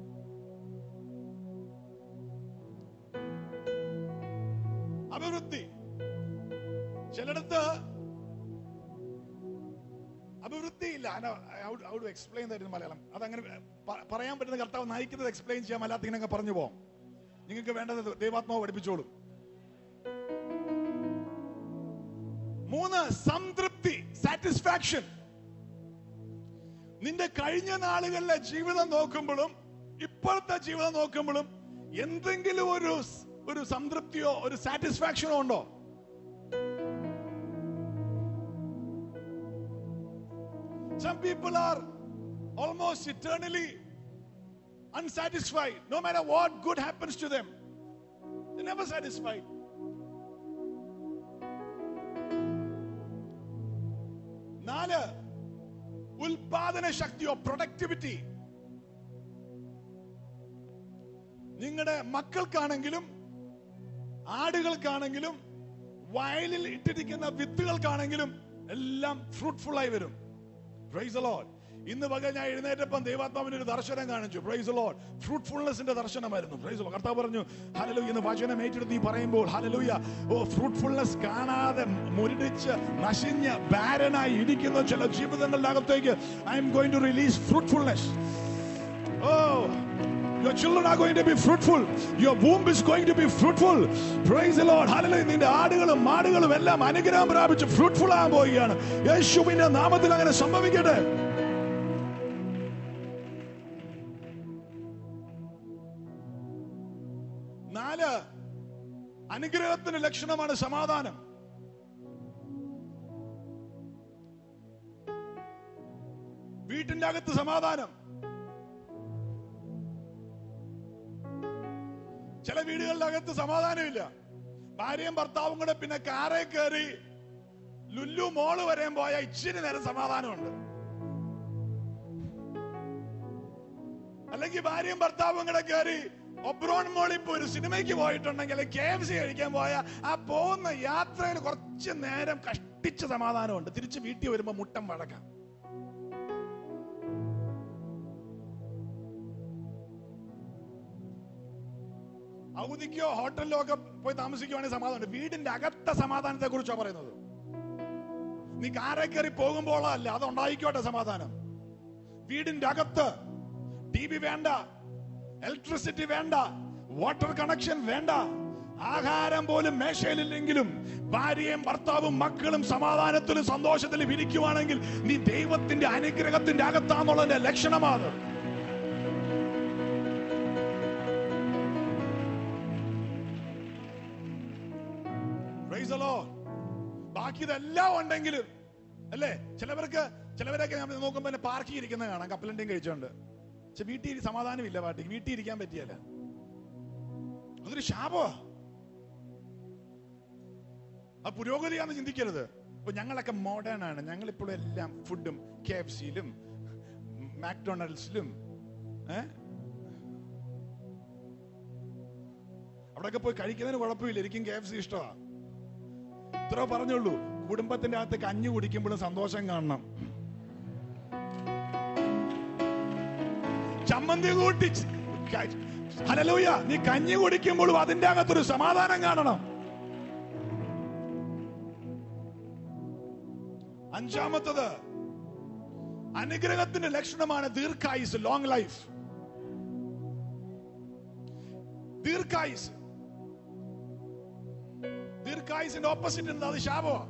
അഭിവൃദ്ധി ചിലയിടത്ത് അഭിവൃദ്ധി ഇല്ല ഹൗ ടു എക്സ്പ്ലെയിൻ തരുന്ന മലയാളം അതങ്ങനെ പ- പറയാൻ പറ്റുന്ന കർത്താവ് നയിക്കുന്നത് എക്സ്പ്ലെയിൻ ചെയ്യാൻ അല്ലാത്ത ഇങ്ങനെ പറഞ്ഞു പോകാം നിങ്ങൾക്ക് വേണ്ടത് ദൈവാത്മാവ് പഠിപ്പിച്ചോളും മൂന്ന് സംതൃപ്തി സാറ്റിസ്ഫാക്ഷൻ നിന്റെ കഴിഞ്ഞ നാളുകളിലെ ജീവിതം നോക്കുമ്പോഴും ഇപ്പോഴത്തെ ജീവിതം നോക്കുമ്പോഴും എന്തെങ്കിലും ഒരു സ്- ഒരു സംതൃപ്തിയോ ഒരു സാറ്റിസ്ഫാക്ഷനോ ഉണ്ടോ Some people are almost eternally unsatisfied. No matter what good happens to them, they're never satisfied. നാല് ഉൽപാദന ശക്തിയോ പ്രൊഡക്ടിവിറ്റി നിങ്ങളുടെ മക്കൾക്കാണെങ്കിലും ആടുകൾക്കാണെങ്കിലും വയലിൽ ഇട്ടിരിക്കുന്ന വിത്തുകൾക്കാണെങ്കിലും എല്ലാം ഫ്രൂട്ട്ഫുൾ ആയി വരും പ്രൈസ് ലോഡ് ഇന്ന് പകൽ ഞാൻ എഴുന്നേറ്റപ്പം ദൈവാത്മാവിന് ഒരു ദർശനം കാണിച്ചു പ്രൈസ് ലോഡ് ഫ്രൂട്ട്ഫുൾനെസിന്റെ ദർശനമായിരുന്നു പ്രൈസ് ലോഡ് കർത്താവ് പറഞ്ഞു ഹലലു ഇന്ന് വചനം ഏറ്റെടുത്ത് നീ പറയുമ്പോൾ ഹലലൂയ ഓ ഫ്രൂട്ട്ഫുൾനെസ് കാണാതെ മുരടിച്ച് നശിഞ്ഞ് ബാരനായി ഇരിക്കുന്ന ചില ജീവിതങ്ങളുടെ അകത്തേക്ക് I'm going to release fruitfulness Oh, your children are going to be fruitful. Your womb is going to be fruitful. Praise the Lord. Hallelujah. നിന്റെ ആടുകളും മാടുകളും എല്ലാം അനുഗ്രഹം പ്രാപിച്ച് ഫ്രൂട്ട്ഫുൾ ആകാൻ പോവുകയാണ് യേശുവിന്റെ നാമത്തിൽ അങ്ങനെ സംഭവിക്കട്ടെ നാല് അനുഗ്രഹത്തിന്റെ ലക്ഷണമാണ് സമാധാനം വീട്ടിന്റെ അകത്ത് സമാധാനം ചില വീടുകളുടെ അകത്ത് സമാധാനമില്ല ഭാര്യയും ഭർത്താവും കൂടെ പിന്നെ കാറേ കയറി ലുല്ലു മോള് വരെയും പോയ ഇച്ചിരി നേരം സമാധാനമുണ്ട് അല്ലെങ്കിൽ ഭാര്യയും ഭർത്താവും കൂടെ കയറി ഒബ്രോൺ മോളിൽ ഇപ്പൊ ഒരു സിനിമയ്ക്ക് പോയിട്ടുണ്ടെങ്കിൽ കെ എഫ് സി കഴിക്കാൻ പോയ ആ പോകുന്ന യാത്രയിൽ കുറച്ച് നേരം കഷ്ടിച്ച സമാധാനമുണ്ട് തിരിച്ച് വീട്ടിൽ വരുമ്പോ മുട്ടം വഴക്കാം ഔദിക്കോ ഹോട്ടലിലോ ഒക്കെ പോയി താമസിക്കുവാണെങ്കിൽ സമാധാനം വീടിന്റെ അകത്ത സമാധാനത്തെ കുറിച്ചാണ് പറയുന്നത് നീ കാറെ കയറി പോകുമ്പോഴല്ല അത് ഉണ്ടായിക്കോട്ടെ സമാധാനം വീടിന്റെ അകത്ത് ടി വി വേണ്ട ഇലക്ട്രിസിറ്റി വേണ്ട വാട്ടർ കണക്ഷൻ വേണ്ട ആഹാരം പോലും മേശയിലില്ലെങ്കിലും ഭാര്യയും ഭർത്താവും മക്കളും സമാധാനത്തിലും സന്തോഷത്തിലും ഇരിക്കുവാണെങ്കിൽ നീ ദൈവത്തിന്റെ അനുഗ്രഹത്തിന്റെ അകത്താന്നുള്ളതിന്റെ ലക്ഷണമാണ് Praise the Lord. ബാക്കി ഇതെല്ലാം ഉണ്ടെങ്കിലും അല്ലേ ചിലവർക്ക് ചിലവരൊക്കെ നമ്മൾ നോക്കുമ്പോ തന്നെ പാർക്കിൽ ഇരിക്കുന്ന കാണാം കപ്പലണ്ടിയും കഴിച്ചോണ്ട് പക്ഷെ വീട്ടിൽ സമാധാനമില്ല പാർട്ടിക്ക് വീട്ടിൽ ഇരിക്കാൻ പറ്റിയല്ല അതൊരു ശാപോ ആ പുരോഗതിയാന്ന് ചിന്തിക്കരുത് ഇപ്പൊ ഞങ്ങളൊക്കെ മോഡേൺ ആണ് ഞങ്ങൾ ഇപ്പോഴും എല്ലാം ഫുഡും കെ എഫ് സിയിലും മാക്ഡൊണാൾഡ്സിലും ഏ അവിടെയൊക്കെ പോയി കഴിക്കുന്നതിന് കുഴപ്പമില്ല എനിക്കും കെ എഫ് സി ഇഷ്ടമാണ് ഇത്ര പറഞ്ഞുള്ളൂ കുടുംബത്തിന്റെ അകത്ത് കഞ്ഞി കുടിക്കുമ്പോഴും സന്തോഷം കാണണം ചമ്മന്തി കൂട്ടി ഹലലൂയ നീ കഞ്ഞി കുടിക്കുമ്പോഴും അതിന്റെ അകത്തൊരു സമാധാനം കാണണം അഞ്ചാമത്തത് അനുഗ്രഹത്തിന്റെ ലക്ഷണമാണ് ദീർഘായുസ് ലോങ് ലൈഫ് ദീർഘായുസ് ദീർഘായുസിന്റെ ഓപ്പോസിറ്റ് ഉണ്ട് അത് ശാപമാ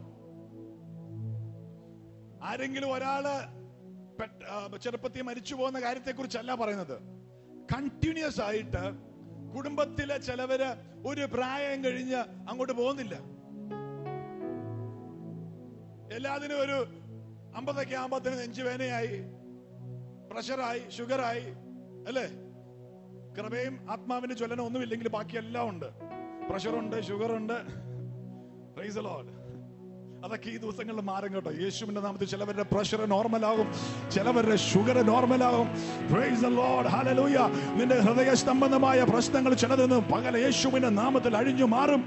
ആരെങ്കിലും ഒരാള് പെട്ട- ആ, ചെറുപ്പത്തിൽ മരിച്ചു പോകുന്ന കാര്യത്തെ കുറിച്ചല്ല പറയുന്നത് കണ്ടിന്യൂസ് ആയിട്ട് കുടുംബത്തിലെ ചിലവര് ഒരു പ്രായം കഴിഞ്ഞ് അങ്ങോട്ട് പോകുന്നില്ല എല്ലാത്തിനും ഒരു അമ്പതൊക്കെ ആകുമ്പത്തിന് നെഞ്ചുവേനയായി പ്രഷറായി ഷുഗറായി അല്ലേ കൃപയും ആത്മാവിന്റെ ജ്വലനം ഒന്നുമില്ലെങ്കിൽ ബാക്കി എല്ലാം ഉണ്ട് പ്രഷറുണ്ട് ഷുഗറുണ്ട് പ്രൈസ് ലോഡ് അതൊക്കെ ഈ ദിവസങ്ങളിൽ മാറും കേട്ടോ യേശുവിന്റെ നാമത്തിൽ ചിലവരുടെ പ്രഷർ നോർമൽ ആകും ചിലവരുടെ ഷുഗർ നോർമൽ ആകും പ്രൈസ് ലോഡ് ഹല്ലേലൂയ നിന്റെ ഹൃദയ സംബന്ധമായ പ്രശ്നങ്ങൾ ചിലതെന്ന് പകല യേശുവിന്റെ നാമത്തിൽ അഴിഞ്ഞു മാറും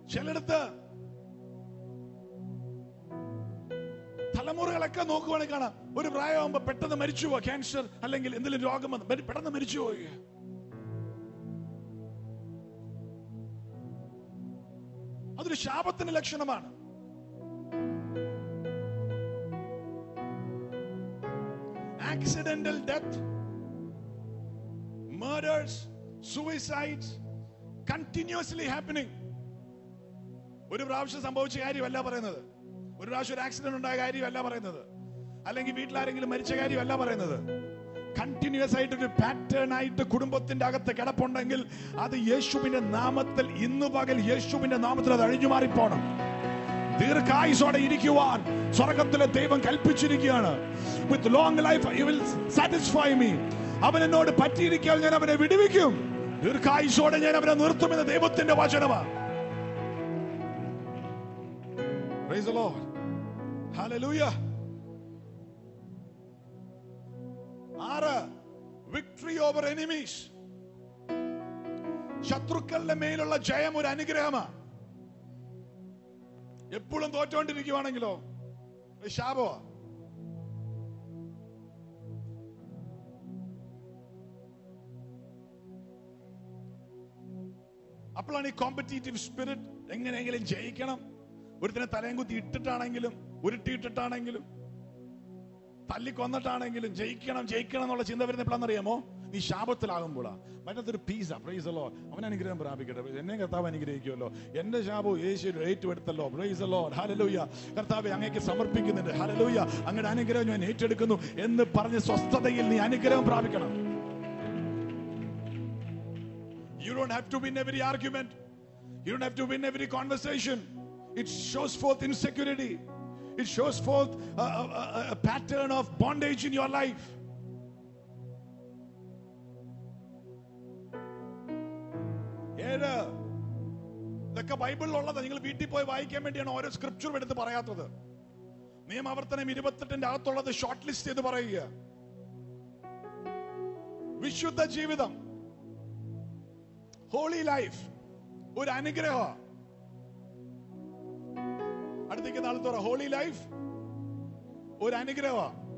ചിലടത്ത് തലമുറകളൊക്കെ നോക്കുവാണെങ്കിൽ കാണാം ഒരു പ്രായമാകുമ്പോ പെട്ടെന്ന് മരിച്ചു പോവാ ക്യാൻസർ അല്ലെങ്കിൽ എന്തെങ്കിലും രോഗം വന്ന് പെട്ടെ- പെട്ടെന്ന് മരിച്ചു പോവുക അതൊരു ശാപത്തിന്റെ ലക്ഷണമാണ് accidental death murders, suicides, continuously happening. ഒരു പ്രാവശ്യം സംഭവിച്ച കാര്യമല്ല പറയുന്നത് ഒരു പ്രാവശ്യം ഒരു ആക്സിഡന്റ് ഉണ്ടായ കാര്യമല്ല പറയുന്നത് അല്ലെങ്കിൽ വീട്ടിൽ ആരെങ്കിലും മരിച്ച കാര്യമല്ല പറയുന്നത് കണ്ടിന്യൂസ് ആയിട്ട് ഒരു പാറ്റേൺ ആയിട്ട് കുടുംബത്തിന്റെ അകത്ത് കിടപ്പുണ്ടെങ്കിൽ അത് യേശുവിന്റെ നാമത്തിൽ ഇന്ന് പകൽ യേശുവിന്റെ നാമത്തിൽ അത് അഴിഞ്ഞു മാറിപ്പോണം ദീർഘായുസോടെ ഇരിക്കുവാൻ സ്വർഗത്തിലെ ദൈവം കൽപ്പിച്ചിരിക്കുകയാണ് with long life you will satisfy me അവൻ എന്നോട് പറ്റിയിരിക്കാൻ ഞാൻ അവനെ വിടുവിക്കും ദീർഘായുസോടെ ഞാൻ അവനെ നിർത്തുമെന്ന് ദൈവത്തിന്റെ വചനമാണ് Praise the Lord. Hallelujah. ആറ് വിക്ടറി ഓവർ എനിമീസ് ശത്രുക്കളുടെ മേലുള്ള ജയം ഒരു അനുഗ്രഹമാണ് എപ്പോഴും തോറ്റോണ്ടിരിക്കുവാണെങ്കിലോ ഒരു ശാപമാ അപ്പോഴാണ് ഈ കോമ്പറ്റീറ്റീവ് സ്പിരിറ്റ് എങ്ങനെയെങ്കിലും ജയിക്കണം ഒരുത്തിനെ തലയും കുത്തി ഇട്ടിട്ടാണെങ്കിലും ഉരുട്ടിയിട്ടിട്ടാണെങ്കിലും തല്ലിക്കൊന്നിട്ടാണെങ്കിലും ജയിക്കണം ജയിക്കണം എന്നുള്ള ചിന്ത വരുന്ന എപ്പോഴാണെന്നറിയാമോ നീ ശാപത്തിലാകുമ്പോഴാ മറ്റൊരു പീസ പ്രൈസലോ അവൻ അനുഗ്രഹം പ്രാപിക്കട്ടെ എന്നെ കർത്താവ് അനുഗ്രഹിക്കുമല്ലോ എന്റെ ശാപവും യേശു ഏറ്റെടുത്തല്ലോ പ്രൈസലോ ഹലലൂയ കർത്താവ് അങ്ങേക്ക് സമർപ്പിക്കുന്നുണ്ട് ഹലലൂയ അങ്ങയുടെ അനുഗ്രഹം ഞാൻ ഏറ്റെടുക്കുന്നു എന്ന് പറഞ്ഞ് സ്വസ്ഥതയിൽ നീ അനുഗ്രഹം പ്രാപിക്കണം You don't have to win every argument. You don't have to win every conversation. It shows forth insecurity. It shows forth a, a- a- a pattern of bondage in your life. ഏഴ് ഇതൊക്കെ ബൈബിളിലുള്ളത് നിങ്ങൾ വീട്ടിൽ പോയി വായിക്കാൻ വേണ്ടിയാണ് ഓരോ സ്ക്രിപ്ചറും എടുത്ത് പറയാത്തത് നിയമാവർത്തനം ഇരുപത്തെട്ടിന്റെ അകത്തുള്ളത് ഷോർട്ട് ലിസ്റ്റ് ചെയ്ത് പറയുക വിശുദ്ധ ജീവിതം ഹോളി ലൈഫ് ഒരു അനുഗ്രഹ അടുത്തേക്ക് നാളത്തോറ ഹോളി ലൈഫ് ഒരു അനുഗ്രഹ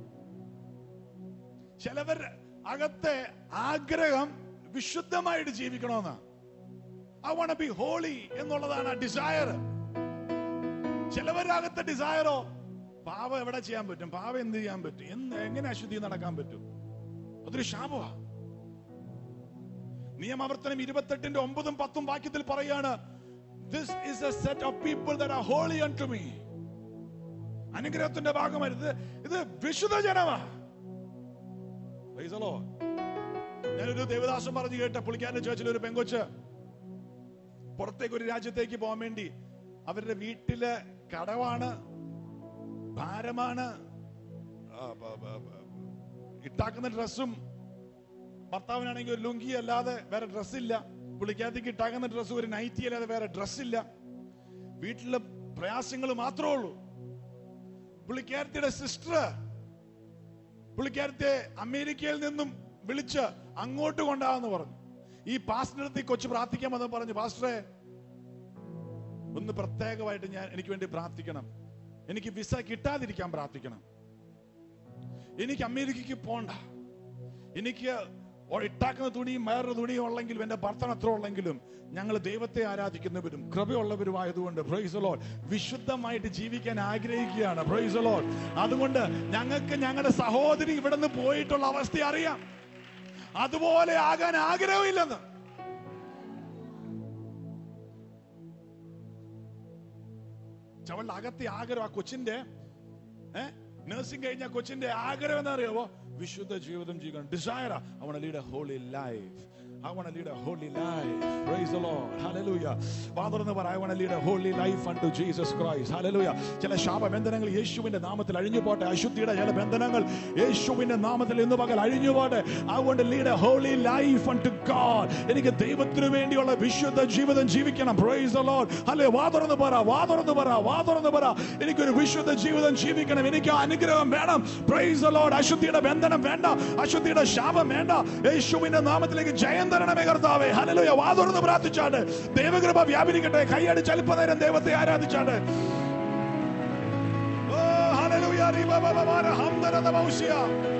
ചിലവർ അകത്തെ ആഗ്രഹം വിശുദ്ധമായിട്ട് ജീവിക്കണമെന്ന് ഐ വോണ്ട് ബി ഹോളി എന്നുള്ളതാണ് ആ ഡിസയർ ചിലവരുടെ അകത്തെ ഡിസയറോ പാവം എവിടെ ചെയ്യാൻ പറ്റും പാവം എന്ത് ചെയ്യാൻ പറ്റും എന്ന് എങ്ങനെ അശുദ്ധി നടക്കാൻ പറ്റും അതൊരു ശാപമാ നിയമാവർത്തനം ഇരുപത്തെട്ടിന്റെ ഒമ്പതും പത്തും വാക്യത്തിൽ പറയാണ് this is a set of people that are holy unto me അനുഗ്രഹത്തിന്റെ ഭാഗമായിരുന്നു ഇത് വിശുദ്ധ ജനമാ Praise the Lord. ഞാനൊരു ദേവദാസം പറഞ്ഞു കേട്ട പുള്ളിക്കാരന്റെ ചേർച്ചിൽ ഒരു പെങ്കൊച്ച് പുറത്തേക്ക് ഒരു രാജ്യത്തേക്ക് പോകാൻ വേണ്ടി അവരുടെ വീട്ടിലെ കടവാണ് ഭാരമാണ് ആ, ബ- ബ- ബ- ഇട്ടാക്കുന്ന ഡ്രസ്സും ഭർത്താവിനാണെങ്കിൽ ഒരു ലുങ്കി അല്ലാതെ വേറെ ഡ്രസ്സില്ല പുള്ളിക്കാരത്തേക്ക് ഇട്ടാക്കുന്ന ഡ്രസ്സ് ഒരു നൈറ്റി അല്ലാതെ വേറെ ഡ്രസ്സില്ല വീട്ടിലെ പ്രയാസങ്ങൾ മാത്രമേ ഉള്ളൂ പുള്ളിക്കാരത്തിയുടെ സിസ്റ്റർ പുള്ളിക്കാരത്തെ അമേരിക്കയിൽ നിന്നും വിളിച്ച് അങ്ങോട്ട് കൊണ്ടാന്ന് പറഞ്ഞു ഈ പാസ്റ്ററിന്റെ അടുത്ത് ഈ കൊച്ചു പ്രാർത്ഥിക്കാൻ വന്ന് പറഞ്ഞു പാസ്റ്ററെ ഒന്ന് പ്രത്യേകമായിട്ട് ഞാൻ എനിക്ക് വേണ്ടി പ്രാർത്ഥിക്കണം എനിക്ക് വിസ കിട്ടാതിരിക്കാൻ പ്രാർത്ഥിക്കണം എനിക്ക് അമേരിക്കയ്ക്ക് പോണ്ട എനിക്ക് ഒ- ഇട്ടാക്കുന്ന തുണിയും വേറൊരു തുണിയും ഉള്ളെങ്കിലും എന്റെ ഭർത്തനം അത്ര ഉള്ളെങ്കിലും ഞങ്ങൾ ദൈവത്തെ ആരാധിക്കുന്നവരും കൃപയുള്ളവരുമായതുകൊണ്ട് പ്രൈസ് ലോൾ വിശുദ്ധമായിട്ട് ജീവിക്കാൻ ആഗ്രഹിക്കുകയാണ് പ്രൈസ് ലോൾ അതുകൊണ്ട് ഞങ്ങൾക്ക് ഞങ്ങളുടെ സഹോദരി ഇവിടെ നിന്ന് പോയിട്ടുള്ള അവസ്ഥ അറിയാം അതുപോലെ ആകാൻ ആഗ്രഹമില്ലെന്ന് ചവളുടെ അകത്തെ ആഗ്രഹം ആ കൊച്ചിന്റെ നഴ്സിംഗ് കഴിഞ്ഞ കൊച്ചിന്റെ ആഗ്രഹം എന്താ അറിയാവോ വിശുദ്ധ ജീവിതം ജീവിക്കണം desire I want lead a holy life I want to lead a holy life. Praise the Lord. Hallelujah. Father എന്ന് പറ I want to lead a holy life unto Jesus Christ. Hallelujah. ചില ശാപബന്ധനങ്ങൾ യേശുവിന്റെ നാമത്തിൽ അഴിഞ്ഞു പോട്ടെ അശുദ്ധിയുടെ ചില ബന്ധനങ്ങൾ യേശുവിന്റെ നാമത്തിൽ ഇന്ന് പകൽ അഴിഞ്ഞു പോട്ടെ I want to lead a holy life unto God. എനിക്ക് ദൈവത്തിനു വേണ്ടിയുള്ള വിശുദ്ധ ജീവിതം ജീവിക്കണം. Praise the Lord. ഹല്ലേ വാ തുറന്ന് പറ വാ തുറന്ന് പറ വാ തുറന്ന് പറ എനിക്കൊരു വിശുദ്ധ ജീവിതം ജീവിക്കണം എനിക്ക് ആ അനുഗ്രഹം വേണം പ്രൈസ് the Lord അശുദ്ധിയുടെ ബന്ധനം ബന്ധനം വേണ്ട അശുദ്ധിയുടെ ശാപം വേണ്ട യേശുവിന്റെ നാമത്തിലേക്ക് ജയം തരണമേ കർത്താവേ ഹല്ലേലൂയ വാതുറന്ന് പ്രാർത്ഥിച്ചാണ് ദൈവകൃപ വ്യാപരിക്കട്ടെ കൈയടിച്ച് അല്പനേരം ദൈവത്തെ ആരാധിച്ചാണ് ഓ ഹല്ലേലൂയ റിബബബബാര ഹംദന നമൗസിയ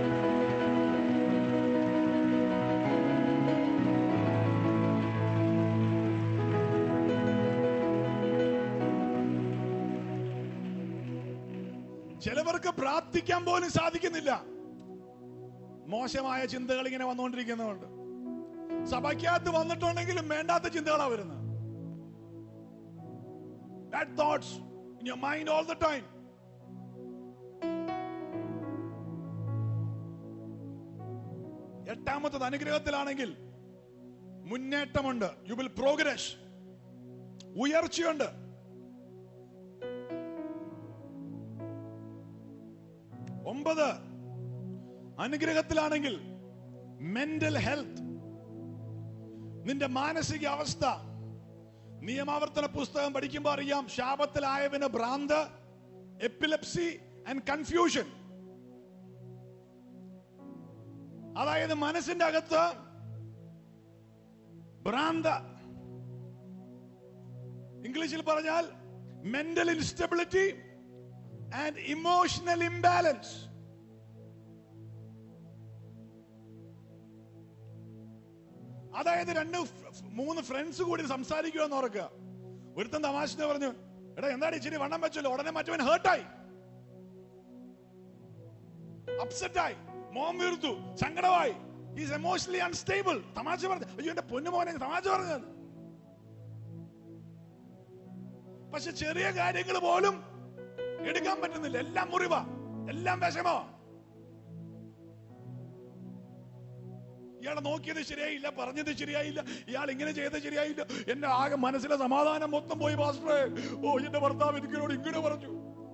ചിലവർക്ക് പ്രാർത്ഥിക്കാൻ പോലും സാധിക്കുന്നില്ല മോശമായ ചിന്തകൾ ഇങ്ങനെ വന്നുകൊണ്ടിരിക്കുന്നുണ്ട് സഭയ്ക്കകത്ത് വന്നിട്ടുണ്ടെങ്കിലും വേണ്ടാത്ത ചിന്തകളാ വരുന്നത് Bad thoughts in your mind all the time. എട്ടാമത്തത് അനുഗ്രഹത്തിലാണെങ്കിൽ മുന്നേറ്റമുണ്ട് യു വിൽ പ്രോഗ്രസ് ഉയർച്ചയുണ്ട് ഒമ്പത് അനുഗ്രഹത്തിലാണെങ്കിൽ മെന്റൽ ഹെൽത്ത് നിന്റെ മാനസിക അവസ്ഥ നിയമാവർത്തന പുസ്തകം പഠിക്കുമ്പോൾ അറിയാം ശാപത്തിലായവന് ഭ്രാന്ത് എപ്പിലെപ്സി ആൻഡ് കൺഫ്യൂഷൻ അതായത് മനസ്സിന്റെ അകത്ത് ഭ്രാന്ത് ഇംഗ്ലീഷിൽ പറഞ്ഞാൽ mental instability and emotional imbalance അതായത് രണ്ട് ഫ്- ഫ്- മൂന്ന് ഫ്രണ്ട്സ് കൂടി സംസാരിക്കുക എന്ന് ഓർക്കുക ഒരുത്തൻ തമാശ പറഞ്ഞു എടാ എന്താണ് ഇച്ചിരി വണ്ണം വെച്ചല്ലോ ഉടനെ മറ്റവൻ ഹേർട്ടായി അപ്സെറ്റായി മോൻ വീർത്തു സങ്കടമായി ഈസ് എമോഷണലി അൺസ്റ്റേബിൾ തമാശ പറഞ്ഞു അയ്യോ എന്റെ പൊന്നു മോനെ തമാശ പറഞ്ഞത് പക്ഷെ ചെറിയ കാര്യങ്ങൾ പോലും എടുക്കാൻ പറ്റുന്നില്ല എല്ലാം മുറിവ എല്ലാം വിഷമോ ഇയാളെ നോക്കിയത് ശരിയായില്ല പറഞ്ഞത് ശരിയായില്ല ഇയാൾ ഇങ്ങനെ ചെയ്തത് ശരിയായില്ല എന്റെ ആകെ മനസ്സിലെ സമാധാനം മൊത്തം പോയി പാസ്റ്ററെ ഓ എന്റെ ഭർത്താവ് എനിക്കിനോട് ഇങ്ങനെ പറഞ്ഞു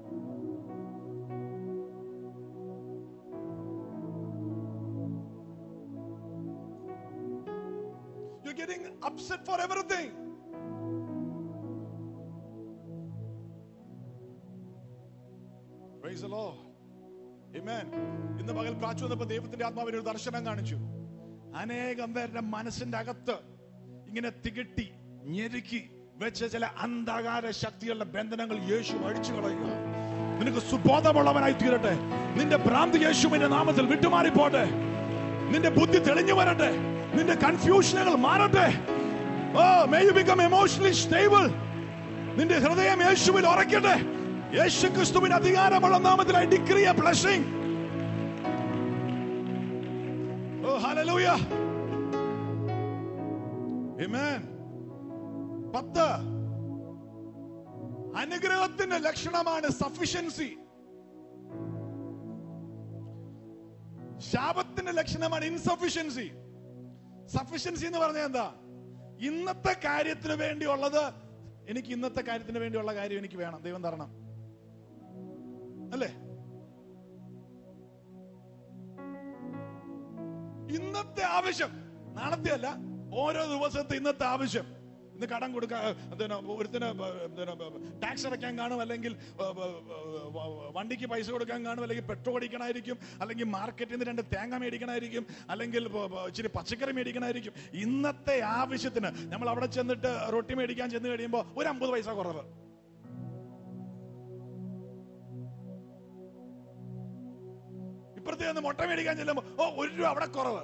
You're getting upset for everything. Praise the Lord. Amen. ഇന്ന് പകൽ പ്രാച്ചു വന്നപ്പോ ദൈവത്തിന്റെ ആത്മാവിന് ഒരു ദർശനം കാണിച്ചു അനേകം പേരുടെ മനസ്സിന്റെ അകത്ത് ഇങ്ങനെ തികട്ടി ഞെരുക്കി വെച്ച ചില അന്ധകാര ശക്തികളുടെ ബന്ധനങ്ങൾ യേശു അടിച്ചു കളയുക നിനക്ക് സുബോധമുള്ളവനായി തീരട്ടെ നിന്റെ ഭ്രാന്തി യേശുവിന്റെ നാമത്തിൽ വിട്ടുമാറിപ്പോട്ടെ നിന്റെ ബുദ്ധി തെളിഞ്ഞു വരട്ടെ നിന്റെ കൺഫ്യൂഷനുകൾ മാറട്ടെ oh may you become emotionally stable നിന്റെ ഹൃദയം യേശുവിൽ ഉറക്കട്ടെ യേശു ക്രിസ്തുവിന് അധികാരമുള്ള നാമത്തിൽ I decree a blessing oh hallelujah amen പത്ത് അനുഗ്രഹത്തിന്റെ ലക്ഷണമാണ് സഫിഷ്യൻസി ശാപത്തിന്റെ ലക്ഷണമാണ് ഇൻസഫിഷ്യൻസി സഫിഷ്യൻസി എന്ന് പറഞ്ഞാൽ എന്താ ഇന്നത്തെ കാര്യത്തിന് വേണ്ടിയുള്ളത് എനിക്ക് ഇന്നത്തെ കാര്യത്തിന് വേണ്ടിയുള്ള കാര്യം എനിക്ക് വേണം ദൈവം തരണം അല്ലേ ഇന്നത്തെ ആവശ്യം നാളത്തെ അല്ല ഓരോ ദിവസത്തെ ഇന്നത്തെ ആവശ്യം ഇന്ന് കടം കൊടുക്കാൻ ഒരുത്തിന് ടാക്സ് അടയ്ക്കാൻ കാണും അല്ലെങ്കിൽ ഏ, ഏ, ഏ, വണ്ടിക്ക് പൈസ കൊടുക്കാൻ കാണും അല്ലെങ്കിൽ പെട്രോൾ അടിക്കണമായിരിക്കും അല്ലെങ്കിൽ മാർക്കറ്റിൽ നിന്ന് രണ്ട് തേങ്ങ മേടിക്കണമായിരിക്കും അല്ലെങ്കിൽ പ- പ- ഇച്ചിരി പച്ചക്കറി മേടിക്കണമായിരിക്കും ഇന്നത്തെ ആവശ്യത്തിന് നമ്മൾ അവിടെ ചെന്നിട്ട് റൊട്ടി മേടിക്കാൻ ചെന്ന് കഴിയുമ്പോൾ ഒരു അമ്പത് പൈസ കുറവ് ഇപ്പുറത്തെ ഒന്ന് മുട്ട മേടിക്കാൻ ചെല്ലുമ്പോ ഓ ഒരു രൂപ അവിടെ കുറവ്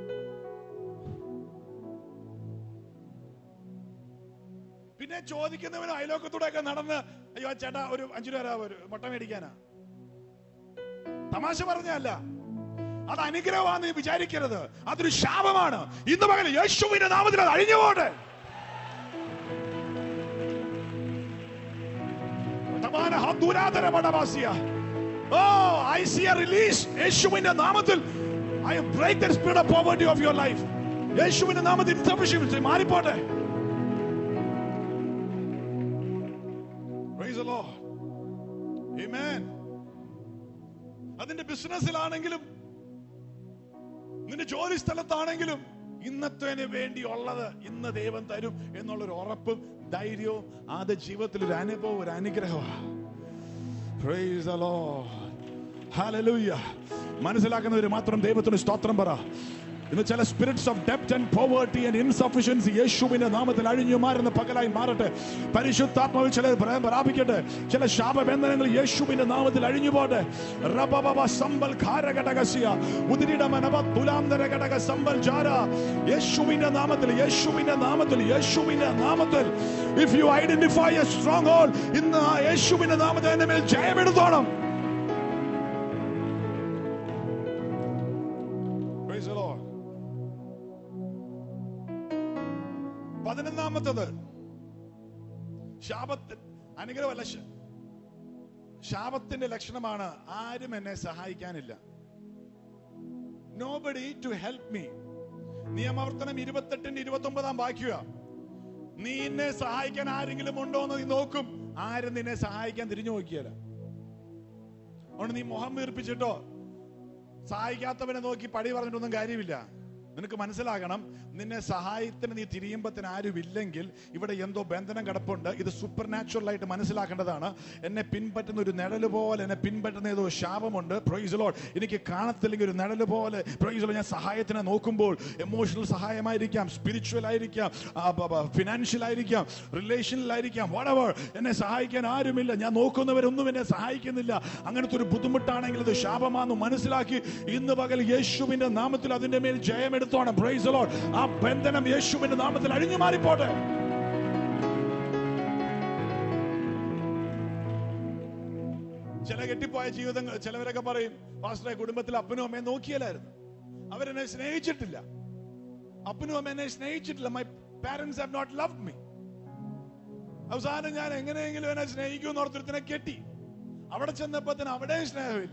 പിന്നെ ചോദിക്കുന്നവനും അയലോക്കത്തൂടെ ഒക്കെ നടന്ന് അയ്യോ ചേട്ടാ ഒരു അഞ്ചു രൂപ തരാമോ ഒരു മുട്ട മേടിക്കാനാ തമാശ പറഞ്ഞല്ല അത് അനുഗ്രഹമാണെന്ന് നീ വിചാരിക്കരുത് അതൊരു ശാപമാണ് ഇന്ന് പകൽ യേശുവിന്റെ നാമത്തിൽ അത് അഴിഞ്ഞു പോട്ടെ വർത്തമാന ഹദ്ദുരാതര പടവാസിയ. Oh, I see a release. യേശുവിന്റെ നാമത്തിൽ I break the spirit of poverty of your life. യേശുവിന്റെ നാമത്തിൽ insufficiency മാറിപ്പോട്ടെ Praise the Lord. Amen. അതിന്റെ ബിസിനസ്സിലാണെങ്കിലും നിന്റെ ജോലി സ്ഥലത്താണെങ്കിലും ഇന്നത്തേന് വേണ്ടിയുള്ളത് ഇന്ന് ദൈവം തരും എന്നുള്ളൊരു ഉറപ്പും ധൈര്യവും അത് ജീവിതത്തിൽ ഒരു അനുഭവം ഒരു അനുഗ്രഹമാണ് Praise the Lord. Hallelujah. മനസ്സിലാക്കുന്നവര് മാത്രം ദൈവത്തിന് സ്തോത്രം പറ ഇന്ന് ചില സ്പിരിറ്റ്സ് ഓഫ് ഡെപ്റ്റ് ആൻഡ് പോവേർട്ടി ആൻഡ് ഇൻസഫിഷ്യൻസി യേശുവിന്റെ നാമത്തിൽ അഴിഞ്ഞു മാറുന്ന പകലായി മാറട്ടെ പരിശുദ്ധാത്മാവിൽ ചിലർ പ്ര- പ്രാപിക്കട്ടെ ചില ശാപബന്ധനങ്ങൾ യേശുവിന്റെ നാമത്തിൽ അഴിഞ്ഞു പോട്ടെ റബബബ സമ്പൽ ഖാരഘടകസ്യ ഉദിരിടമനവ തുലാന്തര ഘടക സമ്പൽ ജാര യേശുവിന്റെ നാമത്തിൽ യേശുവിന്റെ നാമത്തിൽ യേശുവിന്റെ നാമത്തിൽ if you identify a stronghold ഇന്ന് ആ യേശുവിന്റെ നാമത്തിൽ എന്റെ മേൽ ജയമെടുത്തോണം Praise the Lord. പതിനൊന്നാമത്തത് ശാപത്ത് അനുഗ്രഹമല്ല ശ- ശാപത്തിന്റെ ലക്ഷണമാണ് ആരും എന്നെ സഹായിക്കാനില്ല നോബഡി ടു ഹെൽപ്പ് മീ നിയമവർത്തനം ഇരുപത്തെട്ടിന്റെ ഇരുപത്തി ഒമ്പതാം വാക്യ നീ എന്നെ സഹായിക്കാൻ ആരെങ്കിലും ഉണ്ടോ എന്ന് നീ നോക്കും ആരും നിന്നെ സഹായിക്കാൻ തിരിഞ്ഞു നോക്കിയല്ല അതുകൊണ്ട് നീ മുഖം വീർപ്പിച്ചിട്ടോ സഹായിക്കാത്തവനെ നോക്കി പടി പറഞ്ഞിട്ടൊന്നും കാര്യമില്ല നിനക്ക് മനസ്സിലാകണം നിന്നെ സഹായത്തിന് നീ തിരിയുമ്പത്തിന് ആരുമില്ലെങ്കിൽ ഇവിടെ എന്തോ ബന്ധനം കിടപ്പുണ്ട് ഇത് സൂപ്പർ നാച്ചുറൽ ആയിട്ട് മനസ്സിലാക്കേണ്ടതാണ് എന്നെ പിൻപറ്റുന്ന ഒരു നിഴല് പോലെ എന്നെ പിൻപറ്റുന്ന ഏതോ ശാപമുണ്ട് പ്രൊയ്സലോൾ എനിക്ക് കാണത്തില്ലെങ്കിൽ ഒരു നിഴല് പോലെ പ്രൊയ്സലോ ഞാൻ സഹായത്തിനെ നോക്കുമ്പോൾ എമോഷണൽ സഹായമായിരിക്കാം സ്പിരിച്വൽ ആയിരിക്കാം ഫിനാൻഷ്യൽ ആയിരിക്കാം റിലേഷനിലായിരിക്കാം വടവർ എന്നെ സഹായിക്കാൻ ആരുമില്ല ഞാൻ നോക്കുന്നവരൊന്നും എന്നെ സഹായിക്കുന്നില്ല അങ്ങനത്തെ ഒരു ബുദ്ധിമുട്ടാണെങ്കിൽ അത് ശാപമാണെന്ന് മനസ്സിലാക്കി ഇന്ന് പകൽ യേശുവിന്റെ നാമത്തിൽ അതിന്റെ മേൽ ജയമെടുത്തോണം പ്രൈസ് ലോഡ് ആ ബന്ധനം യേശുവിന്റെ നാമത്തിൽ അഴിഞ്ഞു മാറിപ്പോട്ടെ ചില കെട്ടിപ്പോയ ജീവിതങ്ങൾ ചിലവരൊക്കെ പറയും പാസ്റ്ററെ കുടുംബത്തിൽ അപ്പനും അമ്മയും നോക്കിയല്ലായിരുന്നു അവരെന്നെ സ്നേഹിച്ചിട്ടില്ല അപ്പനും അമ്മ എന്നെ സ്നേഹിച്ചിട്ടില്ല my parents have not love me അവസാനം ഞാൻ എങ്ങനെയെങ്കിലും എന്നെ സ്നേഹിക്കുമെന്ന് ഓർത്തൊരുത്തിനെ കെട്ടി അവിടെ ചെന്നപ്പത്തിന് അവിടെയും സ്നേഹമില്ല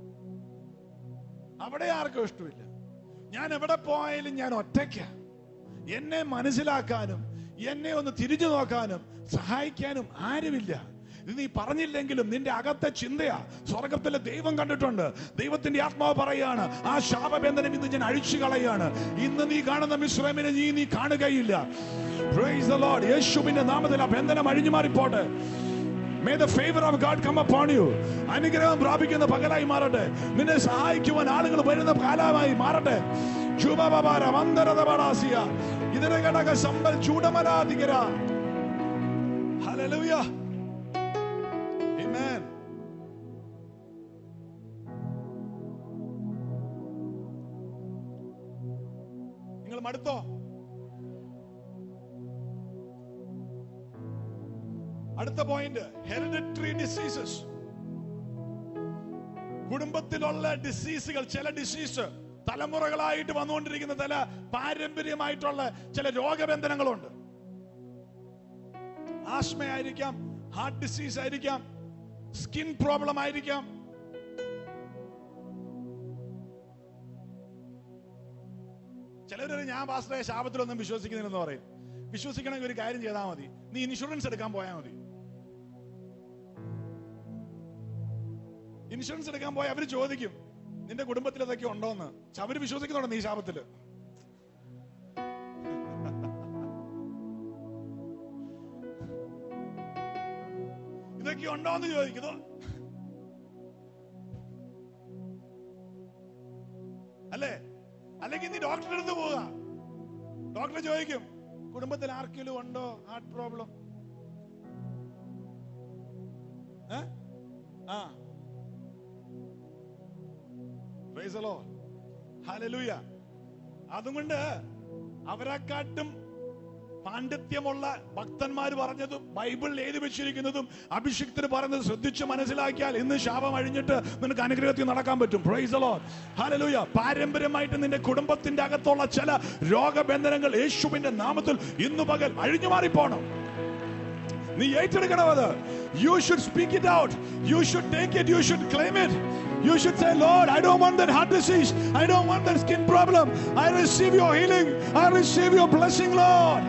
അവിടെ ആർക്കും ഇഷ്ടമില്ല ഞാൻ എവിടെ പോയാലും ഞാൻ ഒറ്റയ്ക്ക എന്നെ മനസ്സിലാക്കാനും എന്നെ ഒന്ന് തിരിഞ്ഞു നോക്കാനും സഹായിക്കാനും ആരുമില്ല ഇത് നീ പറഞ്ഞില്ലെങ്കിലും നിന്റെ അകത്തെ ചിന്തയാ സ്വർഗത്തിലെ ദൈവം കണ്ടിട്ടുണ്ട് ദൈവത്തിന്റെ ആത്മാവ് പറയാണ് ആ ശാപബന്ധനം ഇന്ന് ഞാൻ അഴിച്ചു കളയാണ് ഇന്ന് നീ കാണുന്ന മിശ്രമിനെ നീ നീ കാണുകയില്ല Praise the Lord. യേശുവിന്റെ നാമത്തിൽ ആ ബന്ധനം അഴിഞ്ഞു മാറിപ്പോട്ടെ May the favor of God come upon you. അനുഗ്രഹം പ്രാപിക്കുന്ന പകലായി മാറട്ടെ നിന്നെ സഹായിക്കുവാൻ ആളുകൾ വരുന്ന കാലമായി മാറട്ടെ ചുബബാര മന്ദരതപടാസിയ ഇതിര ഘടക സമ്പൽ ചൂടമലാധികര ഹല്ലേലൂയ Amen. നിങ്ങൾ മടുത്തോ അടുത്ത പോയിന്റ് ഹെറിഡിറ്ററി ഡിസീസസ് കുടുംബത്തിലുള്ള ഡിസീസുകൾ ചില ഡിസീസ് തലമുറകളായിട്ട് വന്നുകൊണ്ടിരിക്കുന്ന ചില പാരമ്പര്യമായിട്ടുള്ള ചില രോഗബന്ധനങ്ങളുണ്ട് ആസ്മയായിരിക്കാം ഹാർട്ട് ഡിസീസ് ആയിരിക്കാം സ്കിൻ പ്രോബ്ലം ആയിരിക്കാം ചിലവര് ഞാൻ പാസ്റ്ററെ ശാപത്തിലൊന്നും വിശ്വസിക്കുന്നില്ലെന്ന് പറയും വിശ്വസിക്കണമെങ്കിൽ ഒരു കാര്യം ചെയ്താൽ മതി നീ ഇൻഷുറൻസ് എടുക്കാൻ പോയാൽ മതി ഇൻഷുറൻസ് എടുക്കാൻ പോയി അവര് ചോദിക്കും നിന്റെ കുടുംബത്തിൽ ഇതൊക്കെ ഉണ്ടോന്ന് പക്ഷെ അവര് വിശ്വസിക്കുന്നുണ്ടോ നീ ശാപത്തില് ഇതൊക്കെ ഉണ്ടോന്ന് ചോദിക്കുന്നു അല്ലേ അല്ലെങ്കിൽ നീ ഡോക്ടറെ അടുത്ത് പോവുക ഡോക്ടർ ചോദിക്കും കുടുംബത്തിൽ ആർക്കെങ്കിലും ഉണ്ടോ ഹാർട്ട് പ്രോബ്ലം ആ Praise the Lord. Hallelujah. അതുകൊണ്ട് അവരെക്കാട്ടും പാണ്ഡിത്യമുള്ള ഭക്തന്മാർ പറഞ്ഞതും ബൈബിളിൽ എഴുതി വെച്ചിരിക്കുന്നതും അഭിഷിക്തർ പറയുന്നത് ശ്രദ്ധിച്ച് മനസ്സിലാക്കിയാൽ ഇന്ന് ശാപം അഴിഞ്ഞിട്ട് നിനക്ക് അനുഗ്രഹത്തിൽ നടക്കാൻ പറ്റും പ്രൈസ് ഹാലലൂയ പാരമ്പര്യമായിട്ട് നിന്റെ കുടുംബത്തിന്റെ അകത്തുള്ള ചില രോഗബന്ധനങ്ങൾ യേശുവിന്റെ നാമത്തിൽ ഇന്ന് പകൽ അഴിഞ്ഞു മാറിപ്പോണം നീ ഏറ്റെടുക്കണം അത് you should speak it out you should take it you should claim it you should say Lord I don't want that heart disease I don't want that skin problem I receive your healing I receive your blessing Lord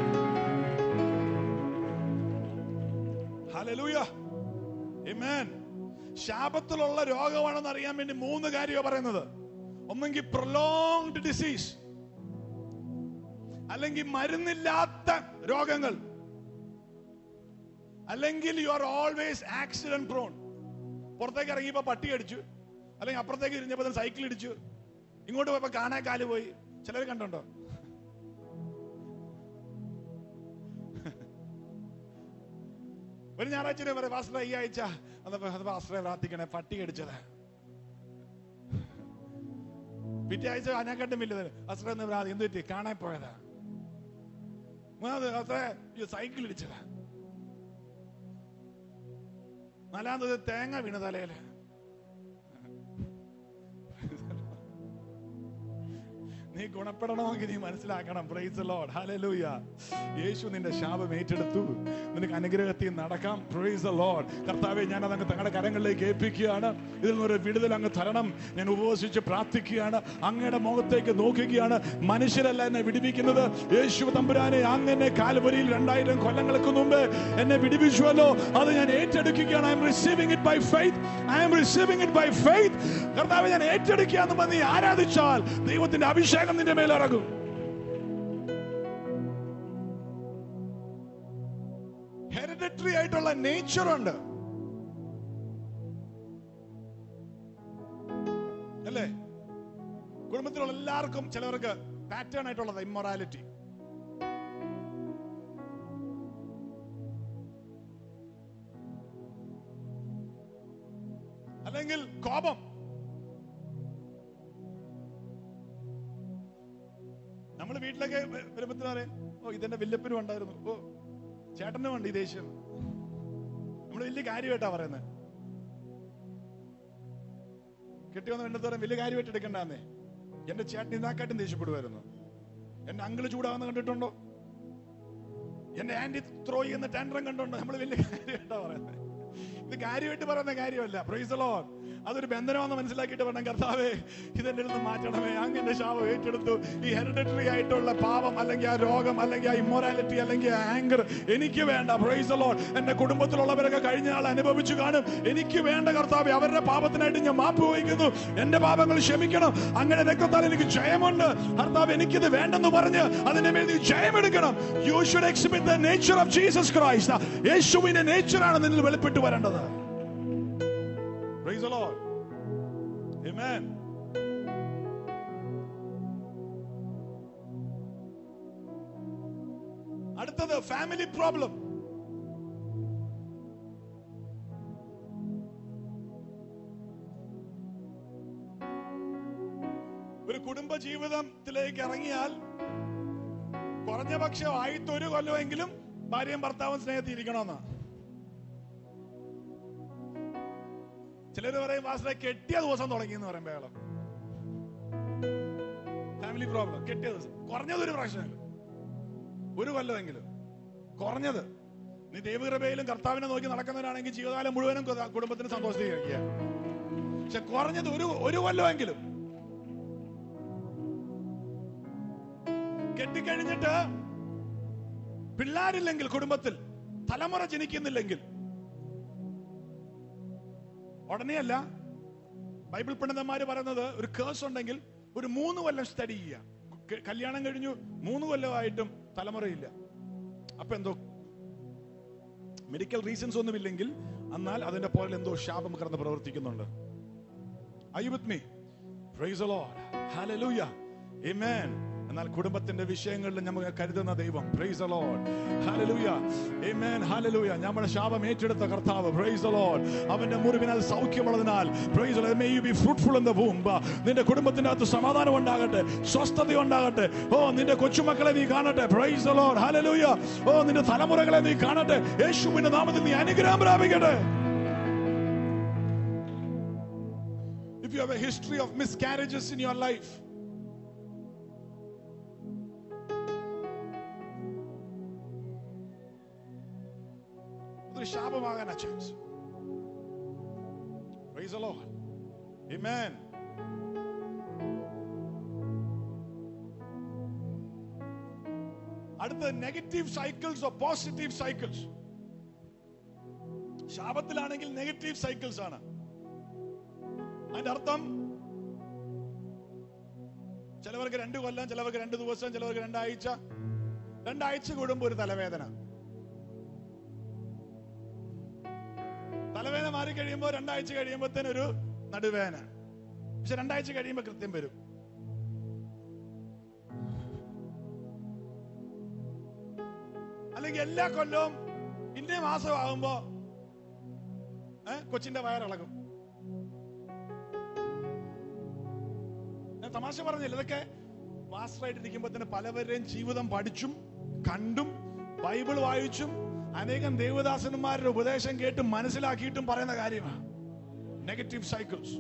hallelujah amen ശാപത്തിലുള്ള രോഗമാണെന്ന് അറിയാൻ വേണ്ടി മൂന്ന് കാര്യമാണ് പറയുന്നത് ഒന്നെങ്കിൽ prolonged disease അല്ലെങ്കിൽ മരുന്നില്ലാത്ത രോഗങ്ങൾ അല്ലെങ്കിൽ you are always accident prone പുറത്തേക്ക് ഇറങ്ങിയപ്പോ പട്ടി അടിച്ചു അല്ലെങ്കിൽ അപ്പുറത്തേക്ക് ഇരിഞ്ഞപ്പോ സൈക്കിൾ ഇടിച്ചു ഇങ്ങോട്ട് പോയപ്പോ കാണാൻ കാല് പോയി ചിലർ കണ്ടുണ്ടോ ഒരു ഞായറാഴ്ച പറയാം പാസ്റ്റർ ഈ ആഴ്ച അതപ്പോ അത് പാസ്റ്ററെ പ്രാർത്ഥിക്കണേ പട്ടി കടിച്ചത് പിറ്റേ ആഴ്ച അതിനെക്കാട്ടും വലുത് പാസ്റ്റർ എന്ന് പ്രാർത്ഥി എന്ത് പറ്റി കാണാൻ പോയതാ മൂന്നാമത് പാസ്റ്ററെ ഈ സൈക്കിൾ ഇടിച്ചതാ നാലാമത് തേങ്ങ വീണ തലയില് നീ ഗുണപ്പെടണമെങ്കിൽ നീ മനസ്സിലാക്കണം പ്രൈസ് ലോഡ് ഹല്ലേലൂയ യേശു നിന്റെ ശാപം ഏറ്റെടുത്തു നിനക്ക് അനുഗ്രഹത്തിൽ നടക്കാം പ്രൈസ് ലോഡ് കർത്താവെ ഞാൻ അതങ്ങ് തങ്ങളുടെ കരങ്ങളിലേക്ക് ഏൽപ്പിക്കുകയാണ് ഇതിൽ നിന്നൊരു വിടുതൽ അങ്ങ് തരണം ഞാൻ ഉപവസിച്ച് പ്രാർത്ഥിക്കുകയാണ് അങ്ങയുടെ മുഖത്തേക്ക് നോക്കുകയാണ് മനുഷ്യരല്ല എന്നെ വിടിവിക്കുന്നത് യേശു തമ്പുരാനെ അങ്ങനെ കാൽവരിയിൽ രണ്ടായിരം കൊല്ലങ്ങൾക്ക് മുമ്പ് എന്നെ വിടിവിച്ചുവല്ലോ അത് ഞാൻ ഏറ്റെടുക്കുകയാണ് I'm receiving it by faith I'm receiving it by faith കർത്താവെ ഞാൻ ഏറ്റെടുക്കുക എന്ന് പറഞ്ഞ് നീ ആരാധിച്ചാൽ ദൈവത്തിന്റെ അഭിഷേകം നിന്റെ മേൽ ഇറങ്ങും ഹെറിഡിറ്ററി ആയിട്ടുള്ള നേച്ചർ ഉണ്ട് അല്ലേ കുടുംബത്തിലുള്ള എല്ലാവർക്കും ചിലവർക്ക് പാറ്റേൺ ആയിട്ടുള്ളത് ഇമ്മൊറാലിറ്റി അല്ലെങ്കിൽ കോപം നമ്മൾ വീട്ടിലൊക്കെ വരുമ്പത്തിന് പറയും ഓ ഇതെന്റെ വല്യപ്പനും ഉണ്ടായിരുന്നു ഓ ചേട്ടനും ഉണ്ട് ഈ ദേഷ്യം നമ്മൾ വലിയ കാര്യമായിട്ടാ പറയുന്നത് കെട്ടിവന്ന വെണ്ണത്തോരം വലിയ കാര്യമായിട്ട് എടുക്കണ്ടെന്നേ എന്റെ ചേട്ടൻ ഇതിനാക്കാട്ടും ദേഷ്യപ്പെടുമായിരുന്നു എന്റെ അങ്കിള് ചൂടാവുന്ന കണ്ടിട്ടുണ്ടോ എന്റെ ആന്റി ത്രോ ചെയ്യുന്ന ടാൻഡ്രം കണ്ടുണ്ടോ നമ്മൾ വലിയ കാര്യമായിട്ടാ പറയുന്നത് ഇത് കാര്യമായിട്ട് പറയുന്ന കാര്യമല്ല പ്രൈസ് ലോൺ അതൊരു ബന്ധനമാണെന്ന് മനസ്സിലാക്കിയിട്ട് വേണം കർത്താവേ ഇതെന്റെ നിന്ന് മാറ്റണമേ അങ്ങനെ ശാപം ഏറ്റെടുത്തു ഈ ഹെറിഡിറ്ററി ആയിട്ടുള്ള പാപം അല്ലെങ്കിൽ ആ രോഗം അല്ലെങ്കിൽ ആ ഇമ്മോറാലിറ്റി അല്ലെങ്കിൽ ആ ആങ്കർ എനിക്ക് വേണ്ട പ്രൈസ് ലോൺ എന്റെ കുടുംബത്തിലുള്ളവരൊക്കെ കഴിഞ്ഞ നാൾ അനുഭവിച്ചു കാണും എനിക്ക് വേണ്ട കർത്താവെ അവരുടെ പാപത്തിനായിട്ട് ഞാൻ മാപ്പ് വഹിക്കുന്നു എന്റെ പാപങ്ങൾ ക്ഷമിക്കണം അങ്ങനെ രക്തത്താൽ എനിക്ക് ജയമുണ്ട് കർത്താവ് എനിക്കിത് വേണ്ടെന്ന് പറഞ്ഞ് അതിന്റെ മേൽ നീ ജയമെടുക്കണം you should exhibit the nature of Jesus Christ യേശുവിന്റെ നേച്ചറാണ് നിന്നിൽ വെളിപ്പെട്ട് വരേണ്ടത് Praise the Lord. Amen. അടുത്തത് ഫാമിലി പ്രോബ്ലം ഒരു കുടുംബ ജീവിതത്തിലേക്ക് ഇറങ്ങിയാൽ കുറഞ്ഞ പക്ഷം ആയിട്ട് ഒരു കൊല്ലമെങ്കിലും ഭാര്യയും ഭർത്താവും സ്നേഹത്തിരിക്കണമെന്നാ ചിലര് പറയും വാസന കെട്ടിയ ദിവസം തുടങ്ങി എന്ന് പറയുമ്പോ അയാള് ഫാമിലി പ്രോബ്ലം കെട്ടിയ ദിവസം കുറഞ്ഞത് ഒരു പ്രാവശ്യമെങ്കിലും ഒരു കൊല്ലമെങ്കിലും കുറഞ്ഞത് നീ ദൈവകൃപയിലും കർത്താവിനെ നോക്കി നടക്കുന്നവരാണെങ്കിൽ ജീവിതകാലം മുഴുവനും കുത- കുടുംബത്തിന് സന്തോഷിക്കുക പക്ഷെ കുറഞ്ഞത് ഒരു ഒരു കൊല്ലമെങ്കിലും കെട്ടിക്കഴിഞ്ഞിട്ട് പിള്ളാരില്ലെങ്കിൽ കുടുംബത്തിൽ തലമുറ ജനിക്കുന്നില്ലെങ്കിൽ ഉടനെയല്ല ബൈബിൾ പണ്ഡിതന്മാര് പറയുന്നത് ഒരു കേസ് ഉണ്ടെങ്കിൽ ഒരു മൂന്ന് കൊല്ലം സ്റ്റഡി ചെയ്യുക ക- കല്യാണം കഴിഞ്ഞു മൂന്ന് കൊല്ലമായിട്ടും തലമുറയില്ല അപ്പൊ എന്തോ മെഡിക്കൽ റീസൺസ് ഒന്നുമില്ലെങ്കിൽ എന്നാൽ അതിന്റെ പുറകിൽ എന്തോ ശാപം കിടന്ന് പ്രവർത്തിക്കുന്നുണ്ട് Are you with me? Praise the Lord. Hallelujah. Amen. എന്നാൽ കുടുംബത്തിന്റെ വിഷയങ്ങളിൽ നമുക്ക് കരുതുന്ന ദൈവം praise the Lord. Hallelujah. Amen. Hallelujah. നമ്മുടെ ശാപം ഏറ്റെടുത്ത കർത്താവ് പ്രൈസ് the Lord. അവന്റെ മുറിവിനാൽ സൗഖ്യമുള്ളതിനാൽ praise the Lord. May you be fruitful in the womb. നിന്റെ കുടുംബത്തിന്റെ അകത്ത് സമാധാനം ഉണ്ടാകട്ടെ സ്വസ്ഥത ഉണ്ടാകട്ടെ ഓ നിന്റെ കൊച്ചുമക്കളെ നീ കാണട്ടെ പ്രൈസ് the Lord. Hallelujah. ഓ നിന്റെ തലമുറകളെ നീ കാണട്ടെ യേശുവിന്റെ നാമത്തിൽ നീ അനുഗ്രഹം പ്രാപിക്കട്ടെ if you have a history of miscarriages in your life, അതൊരു ശാപമാകാനാ chance Praise the Lord. Amen. അടുത്ത negative cycles or positive cycles ശാപത്തിലാണെങ്കിൽ നെഗറ്റീവ് സൈക്കിൾസ് ആണ് അതിന്റെ അർത്ഥം ചിലവർക്ക് രണ്ട് കൊല്ലം ചിലവർക്ക് രണ്ട് ദിവസം ചിലവർക്ക് രണ്ടാഴ്ച രണ്ടാഴ്ച കൂടുമ്പോ ഒരു തലവേദന തലവേദന മാറി കഴിയുമ്പോ രണ്ടാഴ്ച കഴിയുമ്പോഴത്തേന് ഒരു നടുവേദന പക്ഷെ രണ്ടാഴ്ച കഴിയുമ്പോ കൃത്യം വരും അല്ലെങ്കിൽ എല്ലാ കൊല്ലവും ഇന്നേ മാസമാകുമ്പോ ഏ, കൊച്ചിന്റെ വയറിളകും ഞാൻ തമാശ പറഞ്ഞില്ല ഇതൊക്കെ പാസ്റ്ററായിട്ടിരിക്കുമ്പോ തന്നെ പലവരുടെയും ജീവിതം പഠിച്ചും കണ്ടും ബൈബിൾ വായിച്ചും അനേകം ദേവദാസന്മാരുടെ ഉപദേശം കേട്ടും മനസ്സിലാക്കിയിട്ടും പറയുന്ന കാര്യമാണ് നെഗറ്റീവ് സൈക്കിൾസ്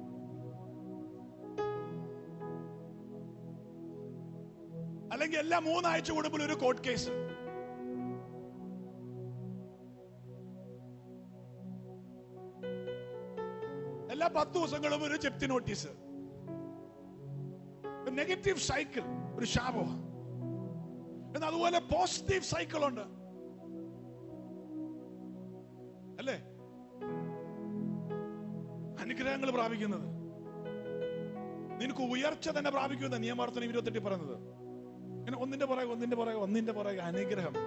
അല്ലെങ്കിൽ എല്ലാ മൂന്നാഴ്ച കൂടുമ്പോൾ ഒരു കോർട്ട് കേസ് എല്ലാ പത്ത് ദിവസങ്ങളും ഒരു ജപ്തി നോട്ടീസ് നെഗറ്റീവ് സൈക്കിൾ ഒരു ശാപമാണ് എന്നാൽ അതുപോലെ പോസിറ്റീവ് സൈക്കിൾ ഉണ്ട് അല്ലേ അനുഗ്രഹങ്ങൾ പ്രാപിക്കുന്നത് നിനക്ക് ഉയർച്ച തന്നെ പ്രാപിക്കുന്ന നിയമവർത്തനം ഇരുപത്തെട്ടി പറയുന്നത് ഇങ്ങനെ ഒന്നിന്റെ പുറകെ ഒന്നിന്റെ പുറകെ ഒന്നിന്റെ പുറകെ അനുഗ്രഹം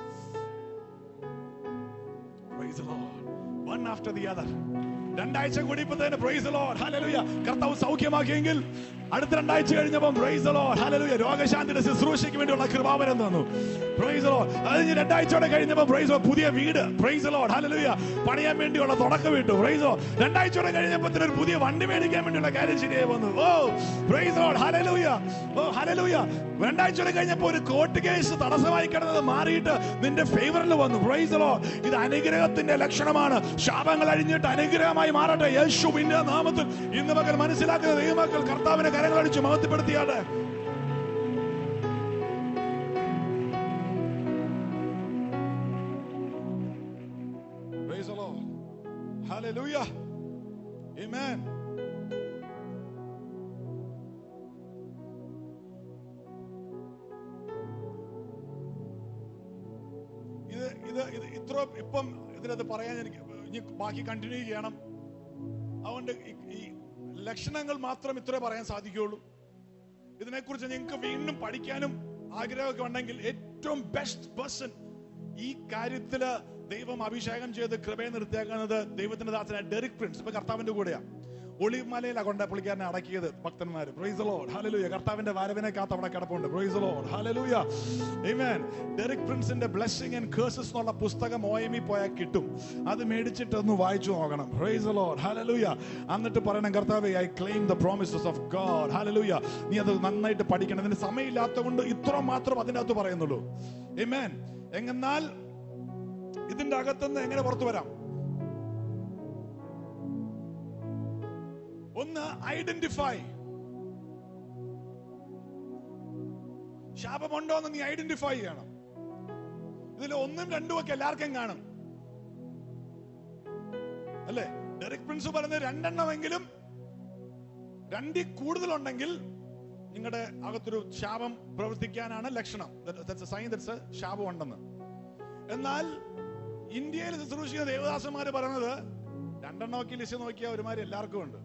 Praise the Lord. One after the other. രണ്ടാഴ്ച കൂടിയപ്പോഴത്തേന് പ്രൈസ് ലോഡ് ഹല്ലേലൂയ കർത്താവ് സൗഖ്യമാക്കിയെങ്കിൽ അടുത്ത രണ്ടാഴ്ച കഴിഞ്ഞപ്പം പ്രൈസ് ലോഡ് ഹല്ലേലൂയ രോഗശാന്തിയുടെ ശുശ്രൂഷയ്ക്ക് വേണ്ടിയുള്ള കൃപാവരം തന്നു പ്രൈസ് ലോഡ് അത് കഴിഞ്ഞ് രണ്ടാഴ്ചയോടെ കഴിഞ്ഞപ്പോൾ പ്രൈസ് പുതിയ വീട് പ്രൈസ് ലോഡ് ഹല്ലേലൂയ പണിയാൻ വേണ്ടിയുള്ള തുടക്കം വിട്ടു പ്രൈസ് ലോഡ് രണ്ടാഴ്ചയോടെ കഴിഞ്ഞപ്പോൾ ഒരു പുതിയ വണ്ടി മേടിക്കാൻ വേണ്ടിയുള്ള കാര്യം ശരിയായി വന്നു oh praise Lord hallelujah oh hallelujah രണ്ടാഴ്ചയോടെ കഴിഞ്ഞപ്പോൾ ഒരു കോർട്ട് കേസ് തടസ്സമായി കിടന്നത് മാറിയിട്ട് നിന്റെ ഫേവറിൽ വന്നു പ്രൈസ് ലോഡ് ഇത് അനുഗ്രഹത്തിന്റെ ലക്ഷണമാണ് ശാപങ്ങൾ അഴിഞ്ഞിട്ട് അനുഗ്രഹമായി മാറട്ടെ യേശുവിന്റെ നാമത്തിൽ ഇന്ന് മക്കൾ മനസ്സിലാക്കുന്ന ദൈവമക്കൾ കർത്താവിനെ കരങ്ങളടിച്ച് മഹത്വപ്പെടുത്തിയാട്ടെ Praise the Lord. Hallelujah. Amen. ഇത് ഇത് ഇത് ഇത്ര ഇപ്പം ഇതിനകത്ത് പറയാൻ എനിക്ക് ഇനി ബാക്കി കണ്ടിന്യൂ ചെയ്യണം അതുകൊണ്ട് ഈ- ഈ ലക്ഷണങ്ങൾ മാത്രം ഇത്രേ പറയാൻ സാധിക്കുകയുള്ളൂ ഇതിനെക്കുറിച്ച് നിങ്ങൾക്ക് വീണ്ടും പഠിക്കാനും ആഗ്രഹമൊക്കെ ഉണ്ടെങ്കിൽ ഏറ്റവും ബെസ്റ്റ് പേഴ്സൺ ഈ കാര്യത്തില് ദൈവം അഭിഷേകം ചെയ്ത് കൃപയെ നിർത്തിയാക്കുന്നത് ദൈവത്തിന്റെ ദാസനായ ഡെറിക് പ്രിൻസ് ഇപ്പൊ കർത്താവിന്റെ കൂടെയാ ഒളിമലയിലാണ് കൊണ്ട് പുള്ളിക്കാരനെ അടക്കിയത് ഭക്തന്മാര് പ്രൈസ് ലോഡ് ഹല്ലേലൂയ കർത്താവിന്റെ വരവിനെ കാത്ത് അവിടെ കിടപ്പുണ്ട് praise Lord hallelujah amen Derek പ്രിൻസിന്റെ ബ്ലെസ്സിംഗ് ആൻഡ് കേഴ്സസ് എന്നുള്ള പുസ്തകം ഒ എം പോയാൽ കിട്ടും അത് മേടിച്ചിട്ട് ഒന്ന് വായിച്ചു നോക്കണം പ്രൈസ് ലോഡ് ഹല്ലേലൂയ എന്നിട്ട് പറയണം കർത്താവേ I claim the promises of God hallelujah നീ അത് നന്നായിട്ട് പഠിക്കണം ഇതിന് സമയമില്ലാത്ത കൊണ്ട് ഇത്ര മാത്രം അതിന്റെ അകത്ത് പറയുന്നുള്ളൂ ആമേൻ എന്നാൽ ഇതിന്റെ അകത്തുനിന്ന് എങ്ങനെ പുറത്തു വരാം ഒന്ന് ഐഡന്റിഫൈ ശാപമുണ്ടോ എന്ന് നീ ഐഡന്റിഫൈ ചെയ്യണം ഇതിൽ ഒന്നും രണ്ടും ഒക്കെ എല്ലാവർക്കും കാണും അല്ലേ ഡെറിക് പ്രിൻസ് പറയുന്നത് രണ്ടെണ്ണമെങ്കിലും രണ്ടിൽ കൂടുതലുണ്ടെങ്കിൽ നിങ്ങളുടെ അകത്തൊരു ശാപം പ്രവർത്തിക്കാനാണ് ലക്ഷണം സൈൻ ദറ്റ്സ് ശാപം ഉണ്ടെന്ന് എന്നാൽ ഇന്ത്യയിൽ ശുശ്രൂഷിക്കുന്ന ദേവദാസന്മാര് പറയുന്നത് രണ്ടെണ്ണമൊക്കെ ലിസ്റ്റ് നോക്കിയാൽ ഒരുമാതിരി എല്ലാവർക്കും ഉണ്ട്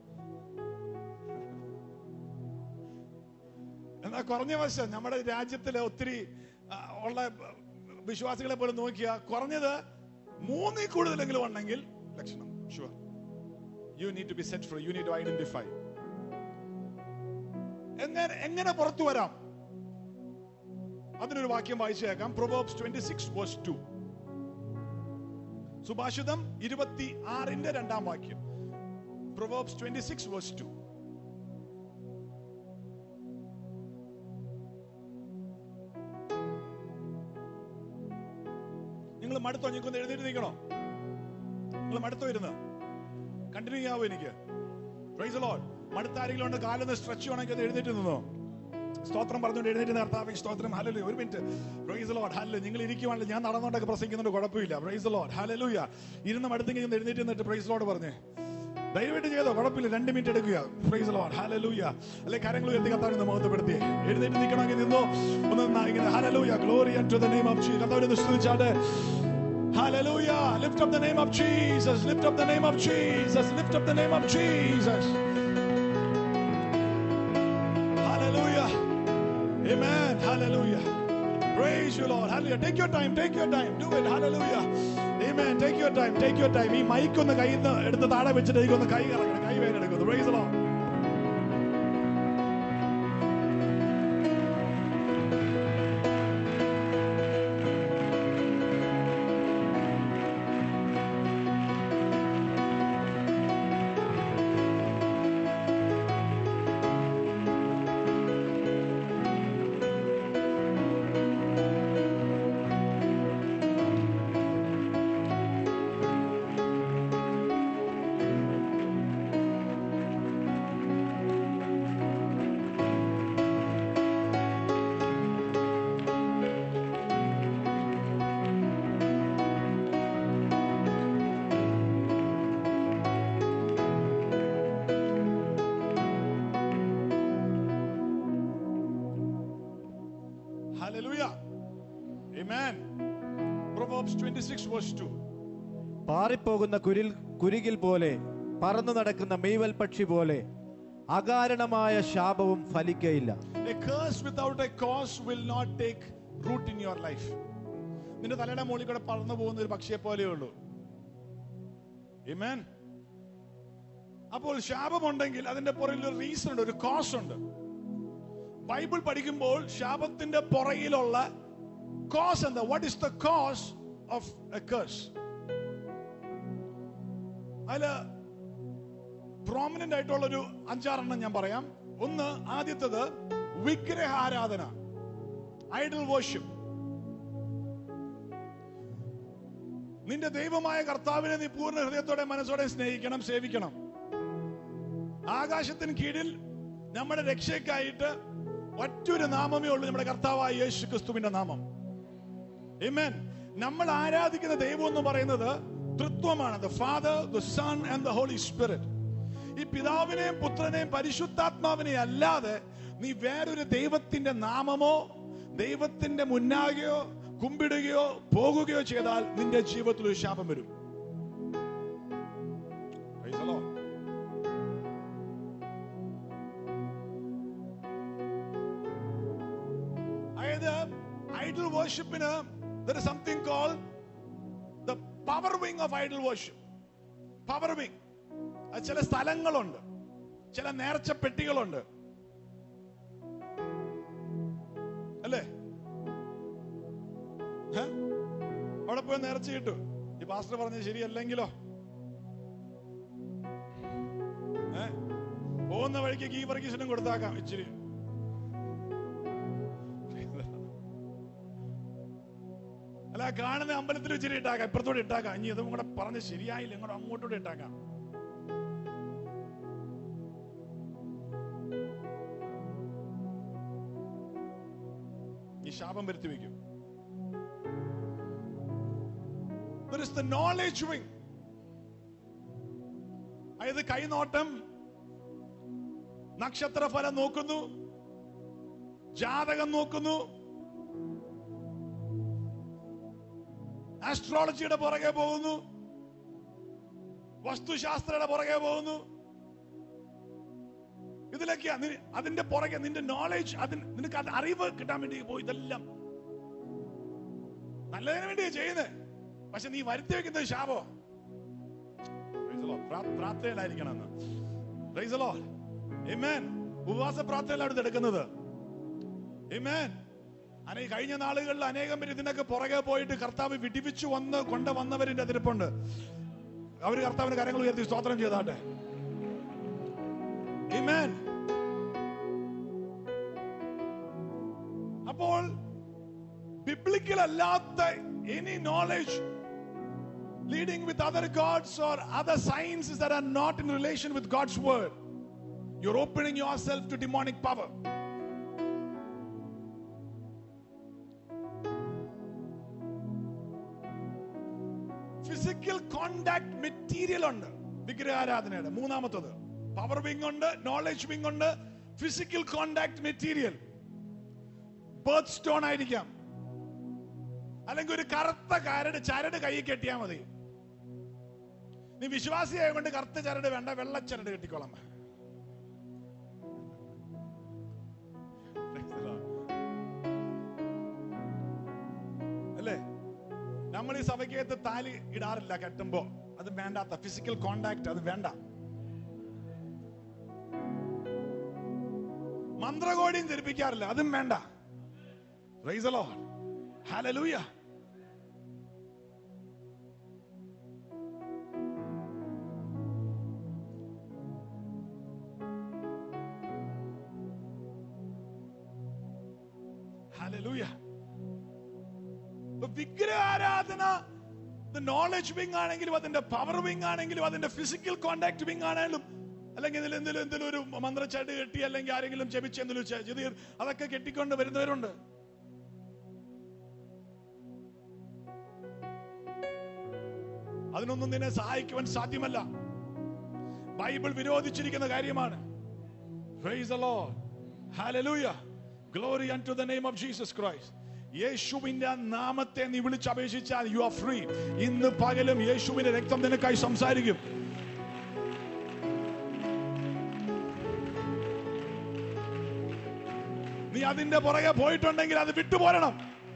എന്നാൽ കുറഞ്ഞ വശം നമ്മുടെ രാജ്യത്തിലെ ഒത്തിരി ആ, ഉള്ള വിശ്വാസികളെ പോലെ നോക്കിയാൽ കുറഞ്ഞത് മൂന്നിൽ കൂടുതലെങ്കിലും ഉണ്ടെങ്കിൽ ലക്ഷണം sure you need to be set free you need to identify എങ്ങനെ എങ്ങനെ പുറത്തു വരാം അതിനൊരു വാക്യം വായിച്ചു കേൾക്കാം Proverbs twenty six verse two സുഭാഷിതം ഇരുപത്തി ആറിന്റെ രണ്ടാം വാക്യം Proverbs twenty six verse two നിങ്ങൾ മടുത്തോ ഞങ്ങൾക്കൊന്ന് എഴുന്നേറ്റ് നിൽക്കണോ നിങ്ങൾ മടുത്തോ ഇരുന്ന് കണ്ടിന്യൂ ചെയ്യാവോ എനിക്ക് പ്രൈസ് ലോഡ് മടുത്ത ആരെങ്കിലും ഉണ്ട് കാലൊന്ന് സ്ട്രെച്ച് ചെയ്യണമെങ്കിൽ ഒന്ന് എഴുന്നേറ്റ് നിന്നോ സ്തോത്രം പറഞ്ഞുകൊണ്ട് എഴുന്നേറ്റ് നിർത്താവേ സ്തോത്രം ഹല്ലേലൂയ ഒരു മിനിറ്റ് പ്രൈസ് ലോഡ് ഹല്ലേലൂയ നിങ്ങൾ ഇരിക്കുവാണെങ്കിൽ ഞാൻ നടന്നുകൊണ്ടൊക്കെ പ്രസംഗിക്കുന്നുണ്ട് കുഴപ്പമില്ല പ്രൈസ് ലോഡ് ഹല്ലേലൂയ ഇരുന്ന് മടുത്തെങ്കിൽ ഒന്ന് എഴുന്നേറ്റ് നിന്നിട്ട് പ്രൈസ് ലോഡ് പറഞ്ഞേ ദയവായിട്ട് ചെയ്തോ കുഴപ്പമില്ല രണ്ട് മിനിറ്റ് എടുക്കുക പ്രൈസ് ലോഡ് ഹല്ലേലൂയ അല്ലെ കരങ്ങൾ ഉയർത്തി കത്താൻ മുഖത്തപ്പെടുത്തി എഴുന്നേറ്റ് നിൽക്കണമെങ്കിൽ നിന്നോ ഒന്ന് ന- ഇങ്ങനെ hallelujah glory to the name of Jesus കർത്താവിനെ സ്തുതിച്ചാട്ടെ Hallelujah. Lift up the name of Jesus. Lift up the name of Jesus. Lift up the name of Jesus. Hallelujah. Amen. Hallelujah. Praise you, Lord. Hallelujah. Take your time. Take your time. Do it. Hallelujah. Amen. Take your time. Take your time. ഈ mic ഒന്ന് കയ്യിൽ നിന്ന് എടുത്ത് താഴെ വെച്ചിട്ട് എനിക്കൊന്ന് കൈ കറങ്ങണം കൈ വേദന എടുക്കുന്നു Praise the Lord. Hallelujah. Amen. Proverbs 26 verse 2. പാറിപ്പോകുന്ന കുരിൽ കുരുകിൽ പോലെ പറന്നു നടക്കുന്ന മെയ്വൽ പക്ഷി പോലെ അകാരണമായ ശാപവും ഫലിക്കയില്ല A curse without a cause will not take root in your life. നിന്റെ തലയുടെ മുകളിൽ കൂടെ പറന്നു പോകുന്ന ഒരു പക്ഷിയെ പോലെയേ ഉള്ളൂ Amen. അപ്പോൾ ശാപമുണ്ടെങ്കിൽ അതിന്റെ പുറകിൽ ഒരു റീസൺ ഉണ്ട് ഒരു കോസ് ഉണ്ട് ബൈബിൾ പഠിക്കുമ്പോൾ ശാപത്തിന്റെ പുറകിലുള്ള കോസ് എന്താ what is the cause of a curse അതില് പ്രോമിനന്റ് ആയിട്ടുള്ള ഒരു അഞ്ചാറെണ്ണം ഞാൻ പറയാം ഒന്ന് ആദ്യത്തത് വിഗ്രഹാരാധന ഐഡൽ വർഷിപ്പ് നിന്റെ ദൈവമായ കർത്താവിനെ നീ പൂർണ്ണ ഹൃദയത്തോടെ മനസ്സോടെ സ്നേഹിക്കണം സേവിക്കണം ആകാശത്തിന് കീഴിൽ നമ്മുടെ രക്ഷയ്ക്കായിട്ട് ഒറ്റൊരു നാമമേ ഉള്ളൂ നമ്മുടെ കർത്താവായ യേശു ക്രിസ്തുവിന്റെ നാമം Amen. നമ്മൾ ആരാധിക്കുന്ന ദൈവം എന്ന് പറയുന്നത് തൃത്വമാണ് the Father the Son and the Holy Spirit ഈ പിതാവിനെയും പുത്രനെയും പരിശുദ്ധാത്മാവിനെയും അല്ലാതെ നീ വേറൊരു ദൈവത്തിന്റെ നാമമോ ദൈവത്തിന്റെ മുന്നാകെയോ കുമ്പിടുകയോ പോകുകയോ ചെയ്താൽ നിന്റെ ജീവിതത്തിൽ ഒരു ശാപം വരും Praise the Lord. അതായത് ഐഡൽ വർഷിപ്പിന് there is something call the power wing of idol worship power wing അത് ചില സ്ഥലങ്ങളുണ്ട് ചില നേർച്ച പെട്ടികളുണ്ട് അല്ലേ ഏ? അവിടെ പോയി നേർച്ച കിട്ടു ഈ പാസ്റ്റർ പറഞ്ഞത് ശരിയല്ലെങ്കിലോ ഏ? പോകുന്ന വഴിക്ക് ഗീ വർഗീസിനും കൊടുത്താക്കാം ഇച്ചിരി അല്ല കാണുന്ന അമ്പലത്തിൽ ഇച്ചിരി ഇട്ടാക്കാം ഇപ്പുറത്തോടെ ഇട്ടാക്കാം ഇനി ഇതും കൂടെ പറഞ്ഞ് ശരിയായില്ല ഇങ്ങോട്ട് അങ്ങോട്ടൂടെ ഇട്ടാക്കാം ഈ ശാപം വരുത്തി വെക്കും There is the knowledge wing. അതായത് കൈനോട്ടം നക്ഷത്രഫലം നോക്കുന്നു ജാതകം നോക്കുന്നു ആസ്ട്രോളജിയുടെ പുറകെ പോകുന്നു വസ്തുശാസ്ത്രയുടെ പുറകെ പോകുന്നു ഇതിലൊക്കെയാ നി- അതിന്റെ പുറകെ നിന്റെ നോളജ് അതിന് നിനക്ക് അത് അറിവ് കിട്ടാൻ വേണ്ടി പോയി ഇതെല്ലാം നല്ലതിന് വേണ്ടിയാ ചെയ്യുന്നത് പക്ഷെ നീ വരുത്തി വെക്കുന്നത് ശാപോ Praise the Lord. പ്രാ- പ്രാർത്ഥനയിലായിരിക്കണം എന്ന് Praise the Lord. Amen. ഉപവാസ പ്രാർത്ഥനയിലാണ് ഇത് എടുക്കുന്നത് Amen. അനെ ഈ കഴിഞ്ഞ നാളുകളിൽ അനേകം പേര് ഇതിനൊക്കെ പുറകെ പോയിട്ട് കർത്താവ് വിടിവിച്ചു വന്ന് കൊണ്ട് വന്നവരിന്റെ അതിരിപ്പുണ്ട് അവർ കർത്താവിന് കാര്യങ്ങൾ ഉയർത്തി സ്തോത്രം ചെയ്താട്ടെ Amen. അപ്പോൾ ബിബ്ലിക്കൽ അല്ലാത്ത any knowledge leading with other gods or other sciences that are not in relation with God's word, you're opening yourself to demonic power. Physical contact material ഉണ്ട് വിഗ്രഹാരാധനയുടെ മൂന്നാമത്തത് പവർ വിങ് ഉണ്ട് നോളജ് വിങ് ഉണ്ട് physical contact material birthstone ആയിരിക്കാം അല്ലെങ്കിൽ ഒരു കറുത്ത കരട് ചരട് കൈ കെട്ടിയാ മതി നീ വിശ്വാസിയായ കൊണ്ട് കറുത്ത ചരട് വേണ്ട വെള്ള ചരട് കെട്ടിക്കോളാം അല്ലേ നമ്മൾ ഈ സഭയ്ക്കകത്ത് താലി ഇടാറില്ല കെട്ടുമ്പോ അത് വേണ്ടാത്ത ഫിസിക്കൽ കോണ്ടാക്ട് അത് വേണ്ട മന്ത്രകോടിയും ധരിപ്പിക്കാറില്ല അതും വേണ്ട Praise the Lord. Hallelujah. Hallelujah. ഇപ്പൊ വിഗ്രഹാരാധന നോളജ് വിങ് ആണെങ്കിലും അതിന്റെ പവർ വിങ് ആണെങ്കിലും അതിന്റെ ഫിസിക്കൽ കോണ്ടാക്ട് വിങ് ആണെങ്കിലും അല്ലെങ്കിൽ ഇതിൽ എന്തെങ്കിലും എന്തെങ്കിലും ഒരു മന്ത്രച്ചട് കെട്ടി അല്ലെങ്കിൽ ആരെങ്കിലും ജപിച്ച് എന്തെങ്കിലും ചെ- ചെയ്ത് അതൊക്കെ കെട്ടിക്കൊണ്ട് വരുന്നവരുണ്ട് അതിനൊന്നും നിന്നെ സഹായിക്കുവാൻ സാധ്യമല്ല ബൈബിൾ വിരോധിച്ചിരിക്കുന്ന കാര്യമാണ് Praise the Lord. Hallelujah. Glory to the name of Jesus Christ യേശുവിന്റെ നാമത്തെ നീ വിളിച്ചപേക്ഷിച്ചാൽ യു ആർ ഫ്രീ ഇന്ന് പകലും യേശുവിന്റെ രക്തം നിനക്കായി സംസാരിക്കും നീ അതിന്റെ പുറകെ പോയിട്ടുണ്ടെങ്കിൽ അത് വിട്ടുപോരണം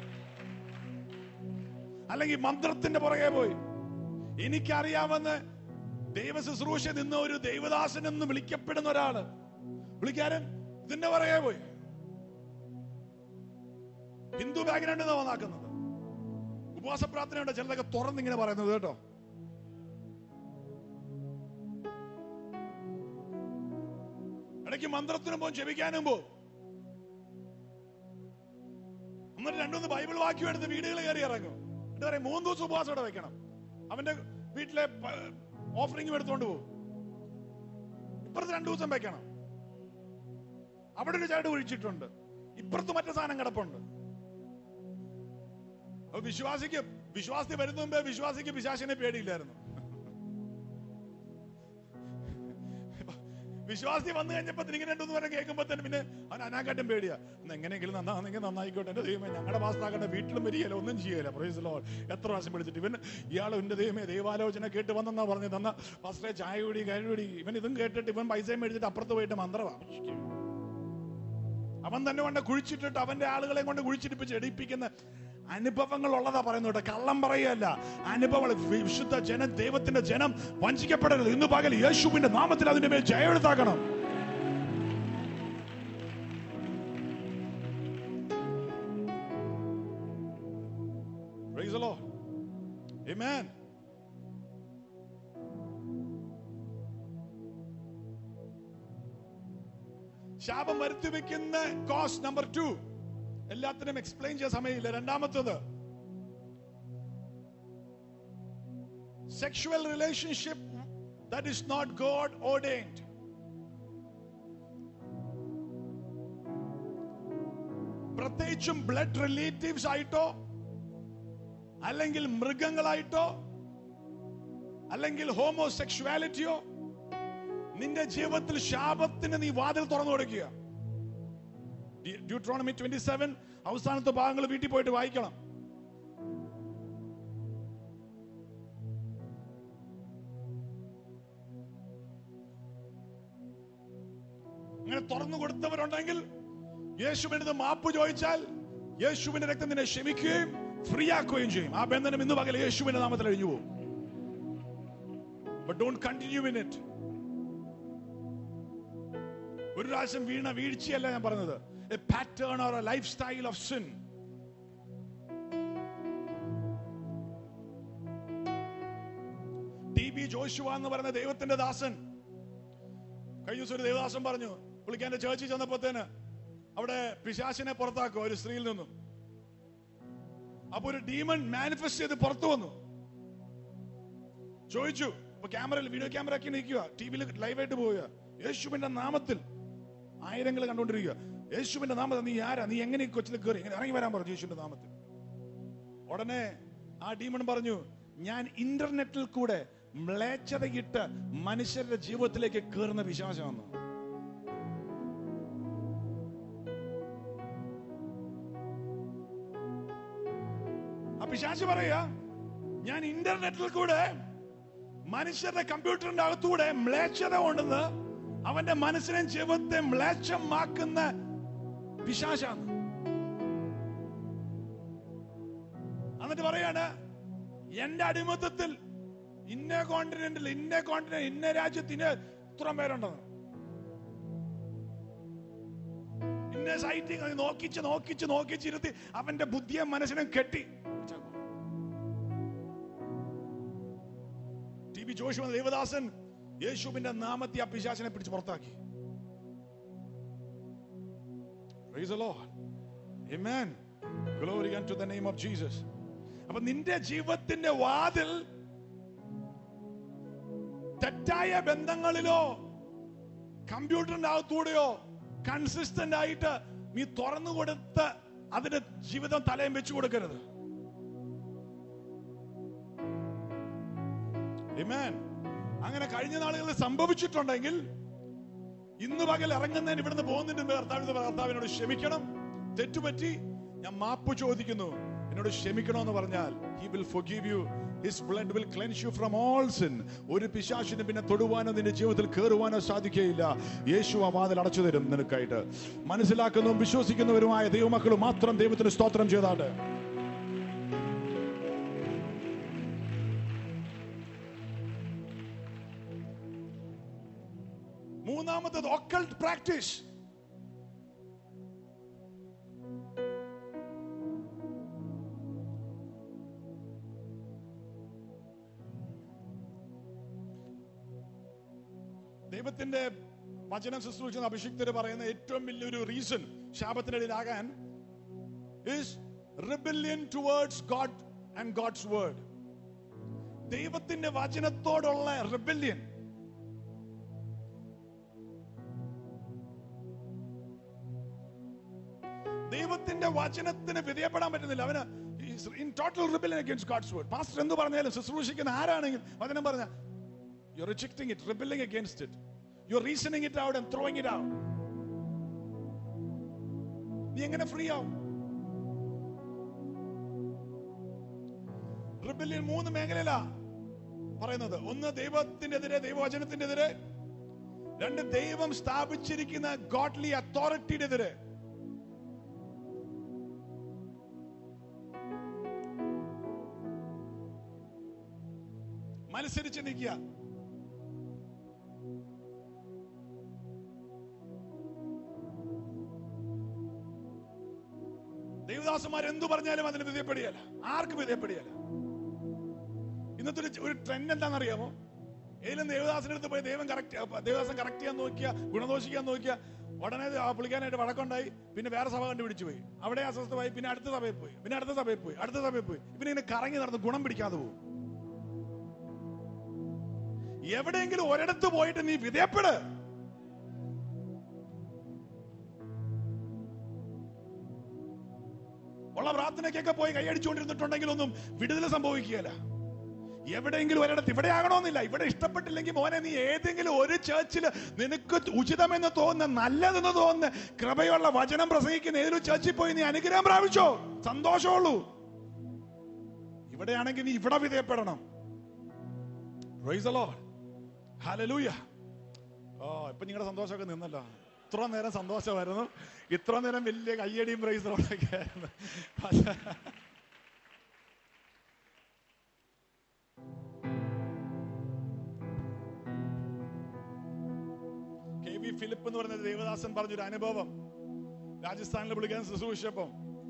അല്ലെങ്കിൽ മന്ത്രത്തിന്റെ പുറകെ പോയി എനിക്കറിയാമെന്ന് ദൈവ ശുശ്രൂഷ നിന്ന് ഒരു ദൈവദാസൻ എന്ന് വിളിക്കപ്പെടുന്ന ഒരാള് വിളിക്കാരൻ ഇതിന്റെ പുറകെ പോയി ഹിന്ദു ബാക്ക്ഗ്രൗണ്ടിൽ നിന്ന് വന്നാക്കുന്നത് ഉപവാസ പ്രാർത്ഥനയുണ്ട് ചിലതൊക്കെ തുറന്നിങ്ങനെ പറയുന്നത് കേട്ടോ ഇടയ്ക്ക് മന്ത്രത്തിനും പോകും ജപിക്കാനും പോകും എന്നിട്ട് രണ്ടുമൂന്ന് ബൈബിൾ വാക്യം എടുത്ത് വീടുകൾ കയറി ഇറങ്ങും എന്നിട്ട് പറയും മൂന്ന് ദിവസം ഉപവാസം ഇവിടെ വെക്കണം അവന്റെ വീട്ടിലെ ഓഫറിംഗ് എടുത്തോണ്ട് പോകും ഇപ്പുറത്ത് രണ്ടു ദിവസം വെക്കണം അവിടെ ഒരു ചാട് ഒഴിച്ചിട്ടുണ്ട് ഇപ്പുറത്ത് മറ്റേ സാധനം കിടപ്പുണ്ട് അപ്പൊ വിശ്വാസിക്ക് വിശ്വാസി വരുന്ന മുമ്പേ വിശ്വാസിക്ക് പിശാശിനെ പേടിയില്ലായിരുന്നു വിശ്വാസി വന്നു കഴിഞ്ഞപ്പോ ഇങ്ങനെ രണ്ടു വരെ കേൾക്കുമ്പോ തന്നെ പിന്നെ അവൻ അനാക്കാട്ടും പേടിയാ ഒന്ന് എങ്ങനെയെങ്കിലും നന്നാണെങ്കിൽ നന്നായിക്കോട്ടെ എന്റെ ദൈവമേ ഞങ്ങളുടെ മാസ്റ്ററാക്കണ്ട വീട്ടിലും വരികയില്ല ഒന്നും ചെയ്യല പ്രൈസ് ലോ എത്ര പ്രാവശ്യം വിളിച്ചിട്ട് ഇവൻ ഇയാൾ എന്റെ ദൈവമേ ദൈവാലോചന കേട്ട് വന്നെന്നാ പറഞ്ഞു തന്ന പാസ്റ്ററെ ചായ കുടി കഴി കുടി ഇവൻ ഇതും കേട്ടിട്ട് ഇവൻ പൈസയും മേടിച്ചിട്ട് അപ്പുറത്ത് പോയിട്ട് മന്ത്രമാണ് അവൻ തന്നെ കൊണ്ട് കുഴിച്ചിട്ടിട്ട് അവന്റെ ആളുകളെ കൊണ്ട് കുഴിച്ചിട്ടിപ്പിച്ച് എടുപ്പിക്കുന്ന അനുഭവങ്ങൾ ഉള്ളതാ പറയുന്നത് കേട്ടോ കള്ളം പറയല്ല അനുഭവങ്ങൾ വിശുദ്ധ ജന ദൈവത്തിന്റെ ജനം വഞ്ചിക്കപ്പെടരുത് ഇന്ന് പകൽ യേശുവിന്റെ നാമത്തിൽ അതിന്റെ മേൽ ജയമെടുത്താക്കണം Praise the Lord. Amen. ശാപം വരുത്തി വെക്കുന്ന കോസ് നമ്പർ ടു എല്ലാത്തിനും എക്സ്പ്ലെയിൻ ചെയ്യാൻ സമയമില്ല രണ്ടാമത്തത് sexual relationship that is not God ordained പ്രത്യേകിച്ചും ബ്ലഡ് റിലേറ്റീവ്സ് ആയിട്ടോ അല്ലെങ്കിൽ മൃഗങ്ങളായിട്ടോ അല്ലെങ്കിൽ ഹോമോസെക്ഷുവാലിറ്റിയോ നിന്റെ ജീവിതത്തിൽ ശാപത്തിന് നീ വാതിൽ തുറന്നു കൊടുക്കുക ഡ്യൂട്രോണമി ട്വന്റി സെവൻ അവസാനത്തെ ഭാഗങ്ങൾ വീട്ടിൽ പോയിട്ട് വായിക്കണം അങ്ങനെ തുറന്നു കൊടുത്തവരുണ്ടെങ്കിൽ യേശുവിന്റെ മാപ്പ് ചോദിച്ചാൽ യേശുവിന്റെ രക്തം നിന്നെ ക്ഷമിക്കുകയും ഫ്രീ ആക്കുകയും ചെയ്യും ആ ബന്ധനം ഇന്ന് പകൽ യേശുവിന്റെ നാമത്തിൽ അഴിഞ്ഞു പോകും but don't continue in it ഒരു പ്രാവശ്യം വീണ വീഴ്ചയല്ല ഞാൻ പറഞ്ഞത് a pattern or a lifestyle of sin T B Joshua എന്ന് പറയുന്ന ദൈവത്തിന്റെ ദാസൻ കഴിഞ്ഞ ദിവസം ഒരു ദേവദാസൻ പറഞ്ഞു പുള്ളിക്കാന്റെ ചേർച്ചിൽ ചെന്നപ്പോത്തേന് അവിടെ പിശാശിനെ പുറത്താക്കും ഒരു സ്ത്രീയിൽ നിന്നും അപ്പൊ ഒരു ഡീമൺ മാനിഫെസ്റ്റ് ചെയ്ത് പുറത്തു വന്നു ചോദിച്ചു ഇപ്പൊ ക്യാമറയിൽ വീഡിയോ ക്യാമറ ആക്കി നിൽക്കുക ടി വിയിൽ ലൈവായിട്ട് പോവുക യേശുവിന്റെ നാമത്തിൽ ആയിരങ്ങൾ കണ്ടുകൊണ്ടിരിക്കുക യേശുവിന്റെ നാമത്തിൽ നീ ആരാ നീ എങ്ങനെ ഈ കൊച്ചിൽ കയറി ഇങ്ങനെ ഇറങ്ങി വരാൻ പറഞ്ഞു യേശുവിന്റെ നാമത്തിൽ ഉടനെ ആ ഡീമൺ പറഞ്ഞു ഞാൻ ഇന്റർനെറ്റിൽ കൂടെ മ്ലേച്ഛതയിട്ട് മനുഷ്യരുടെ ജീവിതത്തിലേക്ക് കയറുന്ന വിശ്വാസമാണ് ആ പിശാച് പറയാ ഞാൻ ഇന്റർനെറ്റിൽ കൂടെ മനുഷ്യരുടെ കമ്പ്യൂട്ടറിന്റെ അകത്തൂടെ മ്ലേച്ഛത കൊണ്ടെന്ന് അവന്റെ മനസ്സിനെ ജീവിതത്തെ മ്ലേച്ഛമാക്കുന്ന പിശാചാണ് എന്നിട്ട് പറയാണ് എന്റെ അടിമത്തത്തിൽ ഇന്ന കോണ്ടിനെന്റിൽ ഇന്ന കോണ്ടിനെന്റ് ഇന്ന രാജ്യത്തിന് ഇത്ര പേരുണ്ടെന്ന് ഇന്ന സൈറ്റിങ് നോക്കിച്ച് നോക്കിച്ച് നോക്കിച്ച് ഇരുത്തി അവന്റെ ബുദ്ധിയെ മനസ്സിനെ കെട്ടി ടി ബി ജോഷു എന്ന ദേവദാസൻ യേശുവിന്റെ നാമത്തെ ആ പിശാചിനെ പിടിച്ച് പുറത്താക്കി Praise the Lord. Amen. Glory unto the name of Jesus. അപ്പൊ നിന്റെ ജീവിതത്തിന്റെ വാതിൽ തെറ്റായ ബന്ധങ്ങളിലോ കമ്പ്യൂട്ടറിന്റെ അകത്തൂടെയോ കൺസിസ്റ്റന്റ് ആയിട്ട് നീ തുറന്നു കൊടുത്ത് അതിന്റെ ജീവിതം തലയും വെച്ചു കൊടുക്കരുത് Amen. അങ്ങനെ കഴിഞ്ഞ നാളുകളിൽ സംഭവിച്ചിട്ടുണ്ടെങ്കിൽ ഇന്ന് പകൽ ഇറങ്ങുന്നതിന് ഇവിടുന്ന് പോകുന്നതിന് മുമ്പ് കർത്താവിനോട് പറ, കർത്താവിനോട് ക്ഷമിക്കണം തെറ്റുപറ്റി ഞാൻ മാപ്പ് ചോദിക്കുന്നു എന്നോട് ക്ഷമിക്കണമെന്ന് പറഞ്ഞാൽ he will forgive you his blood will cleanse you from all sin ഒരു പിശാചിന് പിന്നെ തൊടുവാനോ നിന്റെ ജീവിതത്തിൽ കയറുവാനോ സാധിക്കുകയില്ല യേശു ആ വാതിൽ അടച്ചു തരും നിനക്കായിട്ട് മനസ്സിലാക്കുന്നതും വിശ്വസിക്കുന്നവരുമായ ദൈവമക്കൾ മാത്രം ദൈവത്തിന് സ്തോത്രം ചെയ്താട്ടെ മൂന്നാമത്തത് ഒക്കൾട്ട് പ്രാക്ടീസ് ദൈവത്തിന്റെ വചനം ശുശ്രൂഷിക്കുന്ന അഭിഷിക്തര് പറയുന്ന ഏറ്റവും വലിയൊരു റീസൺ ശാപത്തിനിടയിലാകാൻ is rebellion towards God and God's word ദൈവത്തിന്റെ വചനത്തോടുള്ള റിബില്യൻ ദൈവത്തിന്റെ വചനത്തിന് വിധേയപ്പെടാൻ പറ്റുന്നില്ല അവന് in total rebellion against God's word pastor എന്ത് പറഞ്ഞാലും ശുശ്രൂഷിക്കുന്ന ആരാണെങ്കിലും വചനം പറഞ്ഞ you rejecting it rebelling against it you reasoning it out and throwing it out നീ എങ്ങനെ ഫ്രീ ആവും റിബിലിയൻ മൂന്ന് മേഖലയിലാ പറയുന്നത് ഒന്ന് ദൈവത്തിനെതിരെ ദൈവവചനത്തിനെതിരെ രണ്ട് ദൈവം സ്ഥാപിച്ചിരിക്കുന്ന ഗോഡ്ലി അതോറിറ്റിയുടെ എതിരെ മത്സരിച്ച് നിൽക്കുക ദേവദാസന്മാർ എന്തു പറഞ്ഞാലും അതിന് വിധേയപ്പെടുകയല്ല ആർക്കും വിധേയപ്പെടുകയല്ല ഇന്നത്തെ ഒരു ഒരു ട്രെൻഡ് എന്താണെന്നറിയാമോ ഏതെങ്കിലും ദേവദാസിന്റെ അടുത്ത് പോയി ദൈവം കറക്റ്റ് ദേവദാസൻ കറക്റ്റ് ചെയ്യാൻ നോക്കിയ ഗുണദോഷിക്കാൻ നോക്കിയ ഉടനെ ആ പുള്ളിക്കാനായിട്ട് വഴക്കുണ്ടായി പിന്നെ വേറെ സഭ കണ്ടുപിടിച്ചു പോയി അവിടെ അസ്വസ്ഥമായി പിന്നെ അടുത്ത സഭയിൽ പോയി പിന്നെ അടുത്ത സഭയിൽ പോയി അടുത്ത സഭയിൽ പോയി പിന്നെ ഇങ്ങനെ കറങ്ങി നടന്ന് ഗുണം പിടിക്കാതെ പോകും എവിടെയെങ്കിലും ഒരിടത്ത് പോയിട്ട് നീ വിധേയപ്പെട് ഉള്ള പ്രാർത്ഥനയ്ക്കൊക്കെ പോയി കൈയടിച്ചുകൊണ്ടിരുന്നിട്ടുണ്ടെങ്കിലൊന്നും വിടുതൽ സംഭവിക്കുകയില്ല എവിടെയെങ്കിലും ഒരിടത്ത് ഇവിടെ ആകണമെന്നില്ല ഇവിടെ ഇഷ്ടപ്പെട്ടില്ലെങ്കിൽ മോനെ നീ ഏതെങ്കിലും ഒരു ചേർച്ചിൽ നിനക്ക് ഉചിതമെന്ന് തോന്നുന്ന നല്ലതെന്ന് തോന്നുന്ന കൃപയുള്ള വചനം പ്രസംഗിക്കുന്ന ഏതൊരു ചേർച്ചിൽ പോയി നീ അനുഗ്രഹം പ്രാപിച്ചോ സന്തോഷമുള്ളൂ ഇവിടെയാണെങ്കിൽ നീ ഇവിടെ വിധേയപ്പെടണം Praise the Lord. Hallelujah. ഓ ഇപ്പൊ നിങ്ങളുടെ സന്തോഷമൊക്കെ നിന്നല്ലോ ഇത്ര നേരം സന്തോഷമായിരുന്നു ഇത്ര നേരം വലിയ കയ്യടിയും പ്രൈസറോടൊക്കെ ആയിരുന്നു പക്ഷേ കെ വി ഫിലിപ്പ് എന്ന് പറഞ്ഞ ദേവദാസൻ പറഞ്ഞൊരു അനുഭവം രാജസ്ഥാനിൽ വിളിക്കാൻ ശുശ്രൂഷിച്ചപ്പം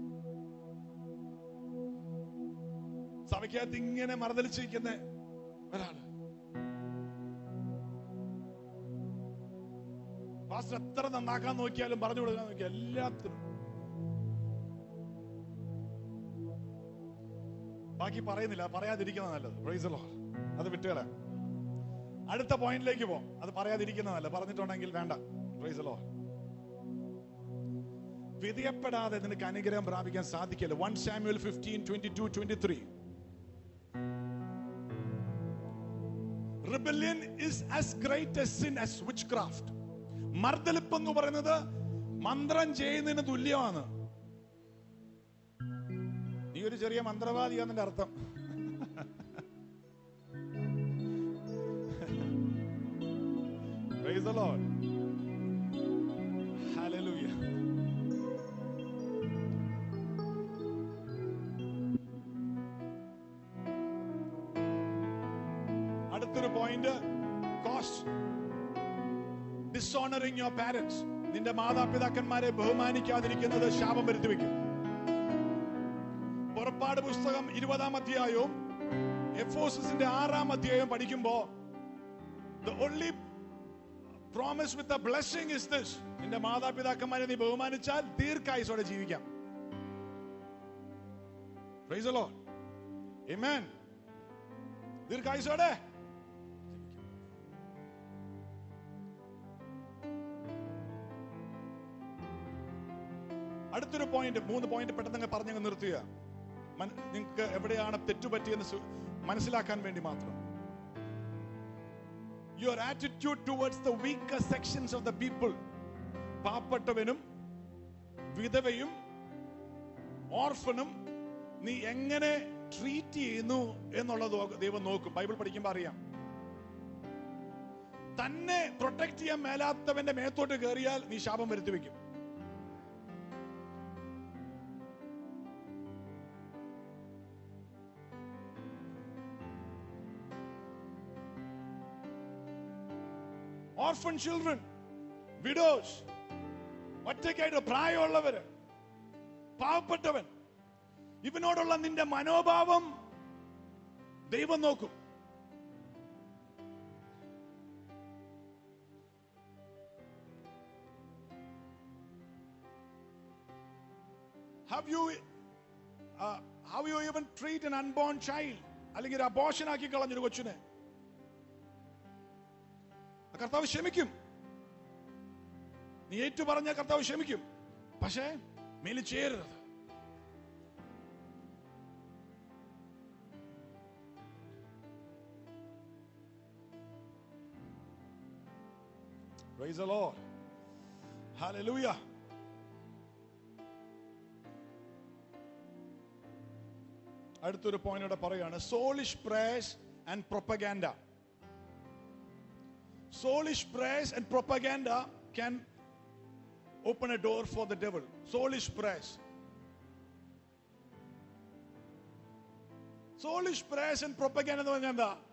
സഭയ്ക്കകത്ത് ഇങ്ങനെ മറുതലിച്ചിരിക്കുന്ന ഒരാള് പാസ്റ്റർ എത്ര നന്നാക്കാൻ നോക്കിയാലും പറഞ്ഞു കൊടുക്കാൻ നോക്കിയാൽ എല്ലാത്തിനും ബാക്കി പറയുന്നില്ല പറയാതിരിക്കുന്നത് നല്ലത് പ്രൈസലോ അത് വിട്ടുകളാം അടുത്ത പോയിന്റിലേക്ക് പോ അത് പറയാതിരിക്കുന്നതല്ല പറഞ്ഞിട്ടുണ്ടെങ്കിൽ വേണ്ട പ്രൈസലോ വിധയപ്പെടാതെ നിനക്ക് അനുഗ്രഹം പ്രാപിക്കാൻ സാധിക്കില്ല one Samuel fifteen twenty two twenty three rebellion is as great as sin as witchcraft മർദ്ദലിപ്പ് എന്ന് പറയുന്നത് മന്ത്രം ചെയ്യുന്നതിന് തുല്യമാണ് നീ ഒരു ചെറിയ മന്ത്രവാദിയാണെന്റെ അർത്ഥം Praise the Lord. Hallelujah. അടുത്തൊരു point cause dishonouring your parents നിന്റെ മാതാപിതാക്കന്മാരെ ബഹുമാനിക്കാതിരിക്കുന്നത് ശാപം വരുത്തി വെക്കും പുറപ്പാട് പുസ്തകം ഇരുപതാം അധ്യായവും എഫോസിന്റെ ആറാം അധ്യായവും പഠിക്കുമ്പോ the only promise with the blessing is this നിന്റെ മാതാപിതാക്കന്മാരെ നീ ബഹുമാനിച്ചാൽ ദീർഘായുസോടെ ജീവിക്കാം Praise the Lord. Amen. ദീർഘായുസോടെ അടുത്തൊരു പോയിന്റ് മൂന്ന് പോയിന്റ് പെട്ടെന്ന് പറഞ്ഞങ്ങ് നിർത്തുക നിങ്ങൾക്ക് എവിടെയാണ് തെറ്റുപറ്റിയെന്ന് സു- മനസ്സിലാക്കാൻ വേണ്ടി മാത്രം your attitude towards the weaker sections of the people പാവപ്പെട്ടവനും വിധവയും ഓർഫനും നീ എങ്ങനെ ട്രീറ്റ് ചെയ്യുന്നു എന്നുള്ളത് നോ- ദൈവം നോക്കും ബൈബിൾ പഠിക്കുമ്പോൾ അറിയാം തന്നെ പ്രൊട്ടക്ട് ചെയ്യാൻ മേലാത്തവന്റെ മേത്തോട്ട് കയറിയാൽ നീ ശാപം വരുത്തി വെക്കും ഓർഫൻ ചിൽഡ്രൻ വിഡോസ് ഒറ്റയ്ക്കായിട്ട് പ്രായമുള്ളവര് പാവപ്പെട്ടവൻ ഇവനോടുള്ള നിന്റെ മനോഭാവം ദൈവം നോക്കും Have you uh, how you even treat an unborn child അല്ലെങ്കിൽ ഒരു അബോഷൻ ആക്കി കളഞ്ഞൊരു കൊച്ചിനെ ആ കർത്താവ് ക്ഷമിക്കും നീ ഏറ്റു പറഞ്ഞ കർത്താവ് ക്ഷമിക്കും പക്ഷേ മേലിൽ ചേരരുത് Praise the Lord. Hallelujah. അടുത്തൊരു പോയിന്റ് ഇവിടെ പറയാണ് soulish praise and propaganda soulish praise and propaganda can open a door for the devil soulish praise soulish praise and propaganda എന്ന് പറഞ്ഞാൽ എന്താ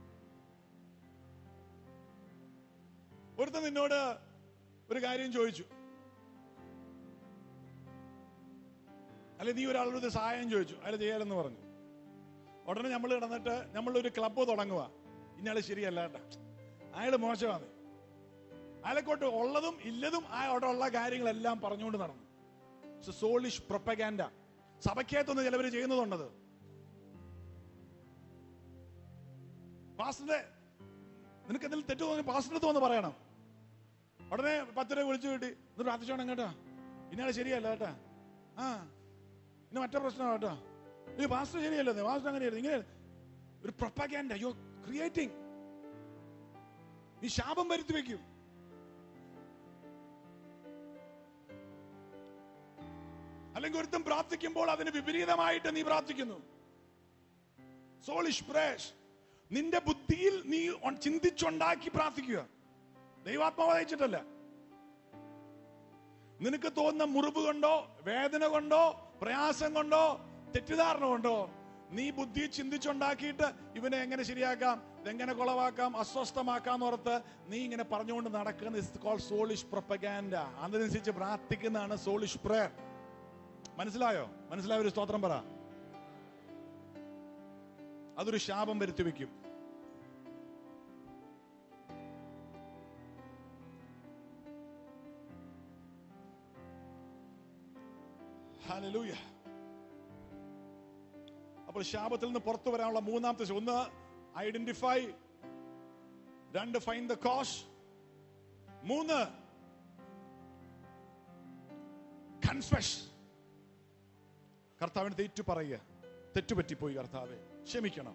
ഒരുത്തൻ നിന്നോട് ഒരു കാര്യം ചോദിച്ചു അല്ലെ നീ ഒരാളോട് സഹായം ചോദിച്ചു അയാൾ ചെയ്യാലെന്ന് പറഞ്ഞു ഉടനെ നമ്മൾ കിടന്നിട്ട് നമ്മളൊരു ക്ലബ്ബ് തുടങ്ങുക ഇന്നയാൾ ശരിയല്ല കേട്ടോ അയാൾ മോശമാണ് അയാളെക്കോട്ട് ഉള്ളതും ഇല്ലതും ആ അവിടെ ഉള്ള കാര്യങ്ങളെല്ലാം പറഞ്ഞുകൊണ്ട് നടന്നു സോളിഷ് പ്രൊപ്പഗാൻഡ സഭയ്ക്കകത്തൊന്ന് ചിലവർ ചെയ്യുന്നതുണ്ടത് പാസ്റ്ററിന്റെ നിനക്ക് എന്തെങ്കിലും തെറ്റ് തോന്നി പാസ്റ്ററിന് തോന്നുന്നു പറയണം ഉടനെ പത്ത് രൂപ വിളിച്ചു കിട്ടി ഇത് പ്രാർത്ഥിച്ചോണം കേട്ടോ ഇന്നയാൾ ശരിയല്ല കേട്ടാ ആ ഇനി മറ്റേ പ്രശ്നം കേട്ടോ ഈ പാസ്റ്റർ ശരിയല്ലേ പാസ്റ്റർ അങ്ങനെയായിരുന്നു ഇങ്ങനെ ഒരു പ്രൊപ്പഗാൻഡ യു ക്രിയേറ്റിംഗ് നീ ശാപം വരുത്തി വെക്കും അല്ലെങ്കിൽ ഒരുത്തം പ്രാർത്ഥിക്കുമ്പോൾ അതിന് വിപരീതമായിട്ട് നീ പ്രാർത്ഥിക്കുന്നു സോളിഷ് പ്രേഷ് നിന്റെ ബുദ്ധിയിൽ നീ ഒ- ചിന്തിച്ചുണ്ടാക്കി പ്രാർത്ഥിക്കുക ദൈവാത്മാവ് അയച്ചിട്ടല്ല നിനക്ക് തോന്നുന്ന മുറിവ് കൊണ്ടോ വേദന കൊണ്ടോ പ്രയാസം കൊണ്ടോ തെറ്റിദ്ധാരണ കൊണ്ടോ നീ ബുദ്ധി ചിന്തിച്ചുണ്ടാക്കിയിട്ട് ഇവനെ എങ്ങനെ ശരിയാക്കാം ഇതെങ്ങനെ കുളവാക്കാം അസ്വസ്ഥമാക്കാം എന്ന് ഓർത്ത് നീ ഇങ്ങനെ പറഞ്ഞുകൊണ്ട് നടക്കുന്ന കോൾ സോളിഷ് പ്രൊപ്പഗാൻഡ അതിനനുസരിച്ച് പ്രാർത്ഥിക്കുന്നതാണ് സോളിഷ് പ്രേയർ മനസ്സിലായോ മനസ്സിലായ ഒരു സ്തോത്രം പറ അതൊരു ശാപം വരുത്തി വെക്കും Hallelujah. അപ്പോൾ ശാപത്തിൽ നിന്ന് പുറത്തു വരാനുള്ള മൂന്നാമത്തെ ശ- ഒന്ന് ഐഡന്റിഫൈ രണ്ട് ഫൈൻ ദ കോസ് മൂന്ന് കൺഫെഷ് കർത്താവിന് തെറ്റു പറയുക തെറ്റുപറ്റിപ്പോയി കർത്താവെ ക്ഷമിക്കണം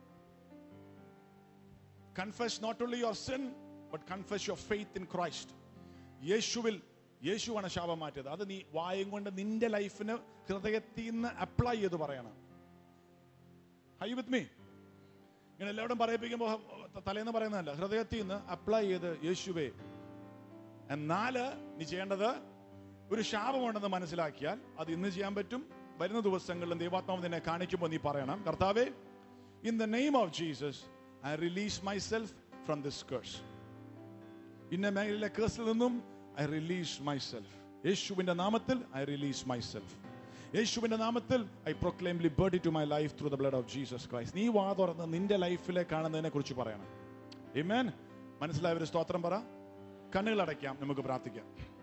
confess not only your sin but confess your faith in Christ യേശുവിൽ യേശുവാണ് ശാപം മാറ്റിയത് അത് നീ വായും കൊണ്ട് നിന്റെ ലൈഫിന് ഹൃദയത്തിൽ നിന്ന് അപ്ലൈ ചെയ്ത് പറയണം ഹൈ വിത്ത് മീ ഇങ്ങനെ എല്ലാവരും പറയിപ്പിക്കുമ്പോൾ തലേന്ന് പറയുന്നതല്ല ഹൃദയത്തിൽ നിന്ന് അപ്ലൈ ചെയ്ത് യേശുവേ എന്നാല് നീ ചെയ്യേണ്ടത് ഒരു ശാപമുണ്ടെന്ന് മനസ്സിലാക്കിയാൽ അത് ഇന്ന് ചെയ്യാൻ പറ്റും വരുന്ന ദിവസങ്ങളിലും ദൈവാത്മാവ് നിന്നെ കാണിക്കുമ്പോൾ നീ പറയണം കർത്താവേ in the name of Jesus I release myself from this curse ഇന്ന മേഖലയിലെ കേസിൽ നിന്നും ഐ റിലീസ് മൈ സെൽഫ് യേശുവിന്റെ നാമത്തിൽ ഐ റിലീസ് മൈ സെൽഫ് യേശുവിന്റെ നാമത്തിൽ I proclaim liberty to my life through the blood of Jesus Christ നീ വാ തുറന്ന് നിന്റെ ലൈഫിലെ കാണുന്നതിനെ കുറിച്ച് പറയണം Amen. മനസ്സിലായ ഒരു സ്തോത്രം പറ കണ്ണുകൾ അടയ്ക്കാം നമുക്ക് പ്രാർത്ഥിക്കാം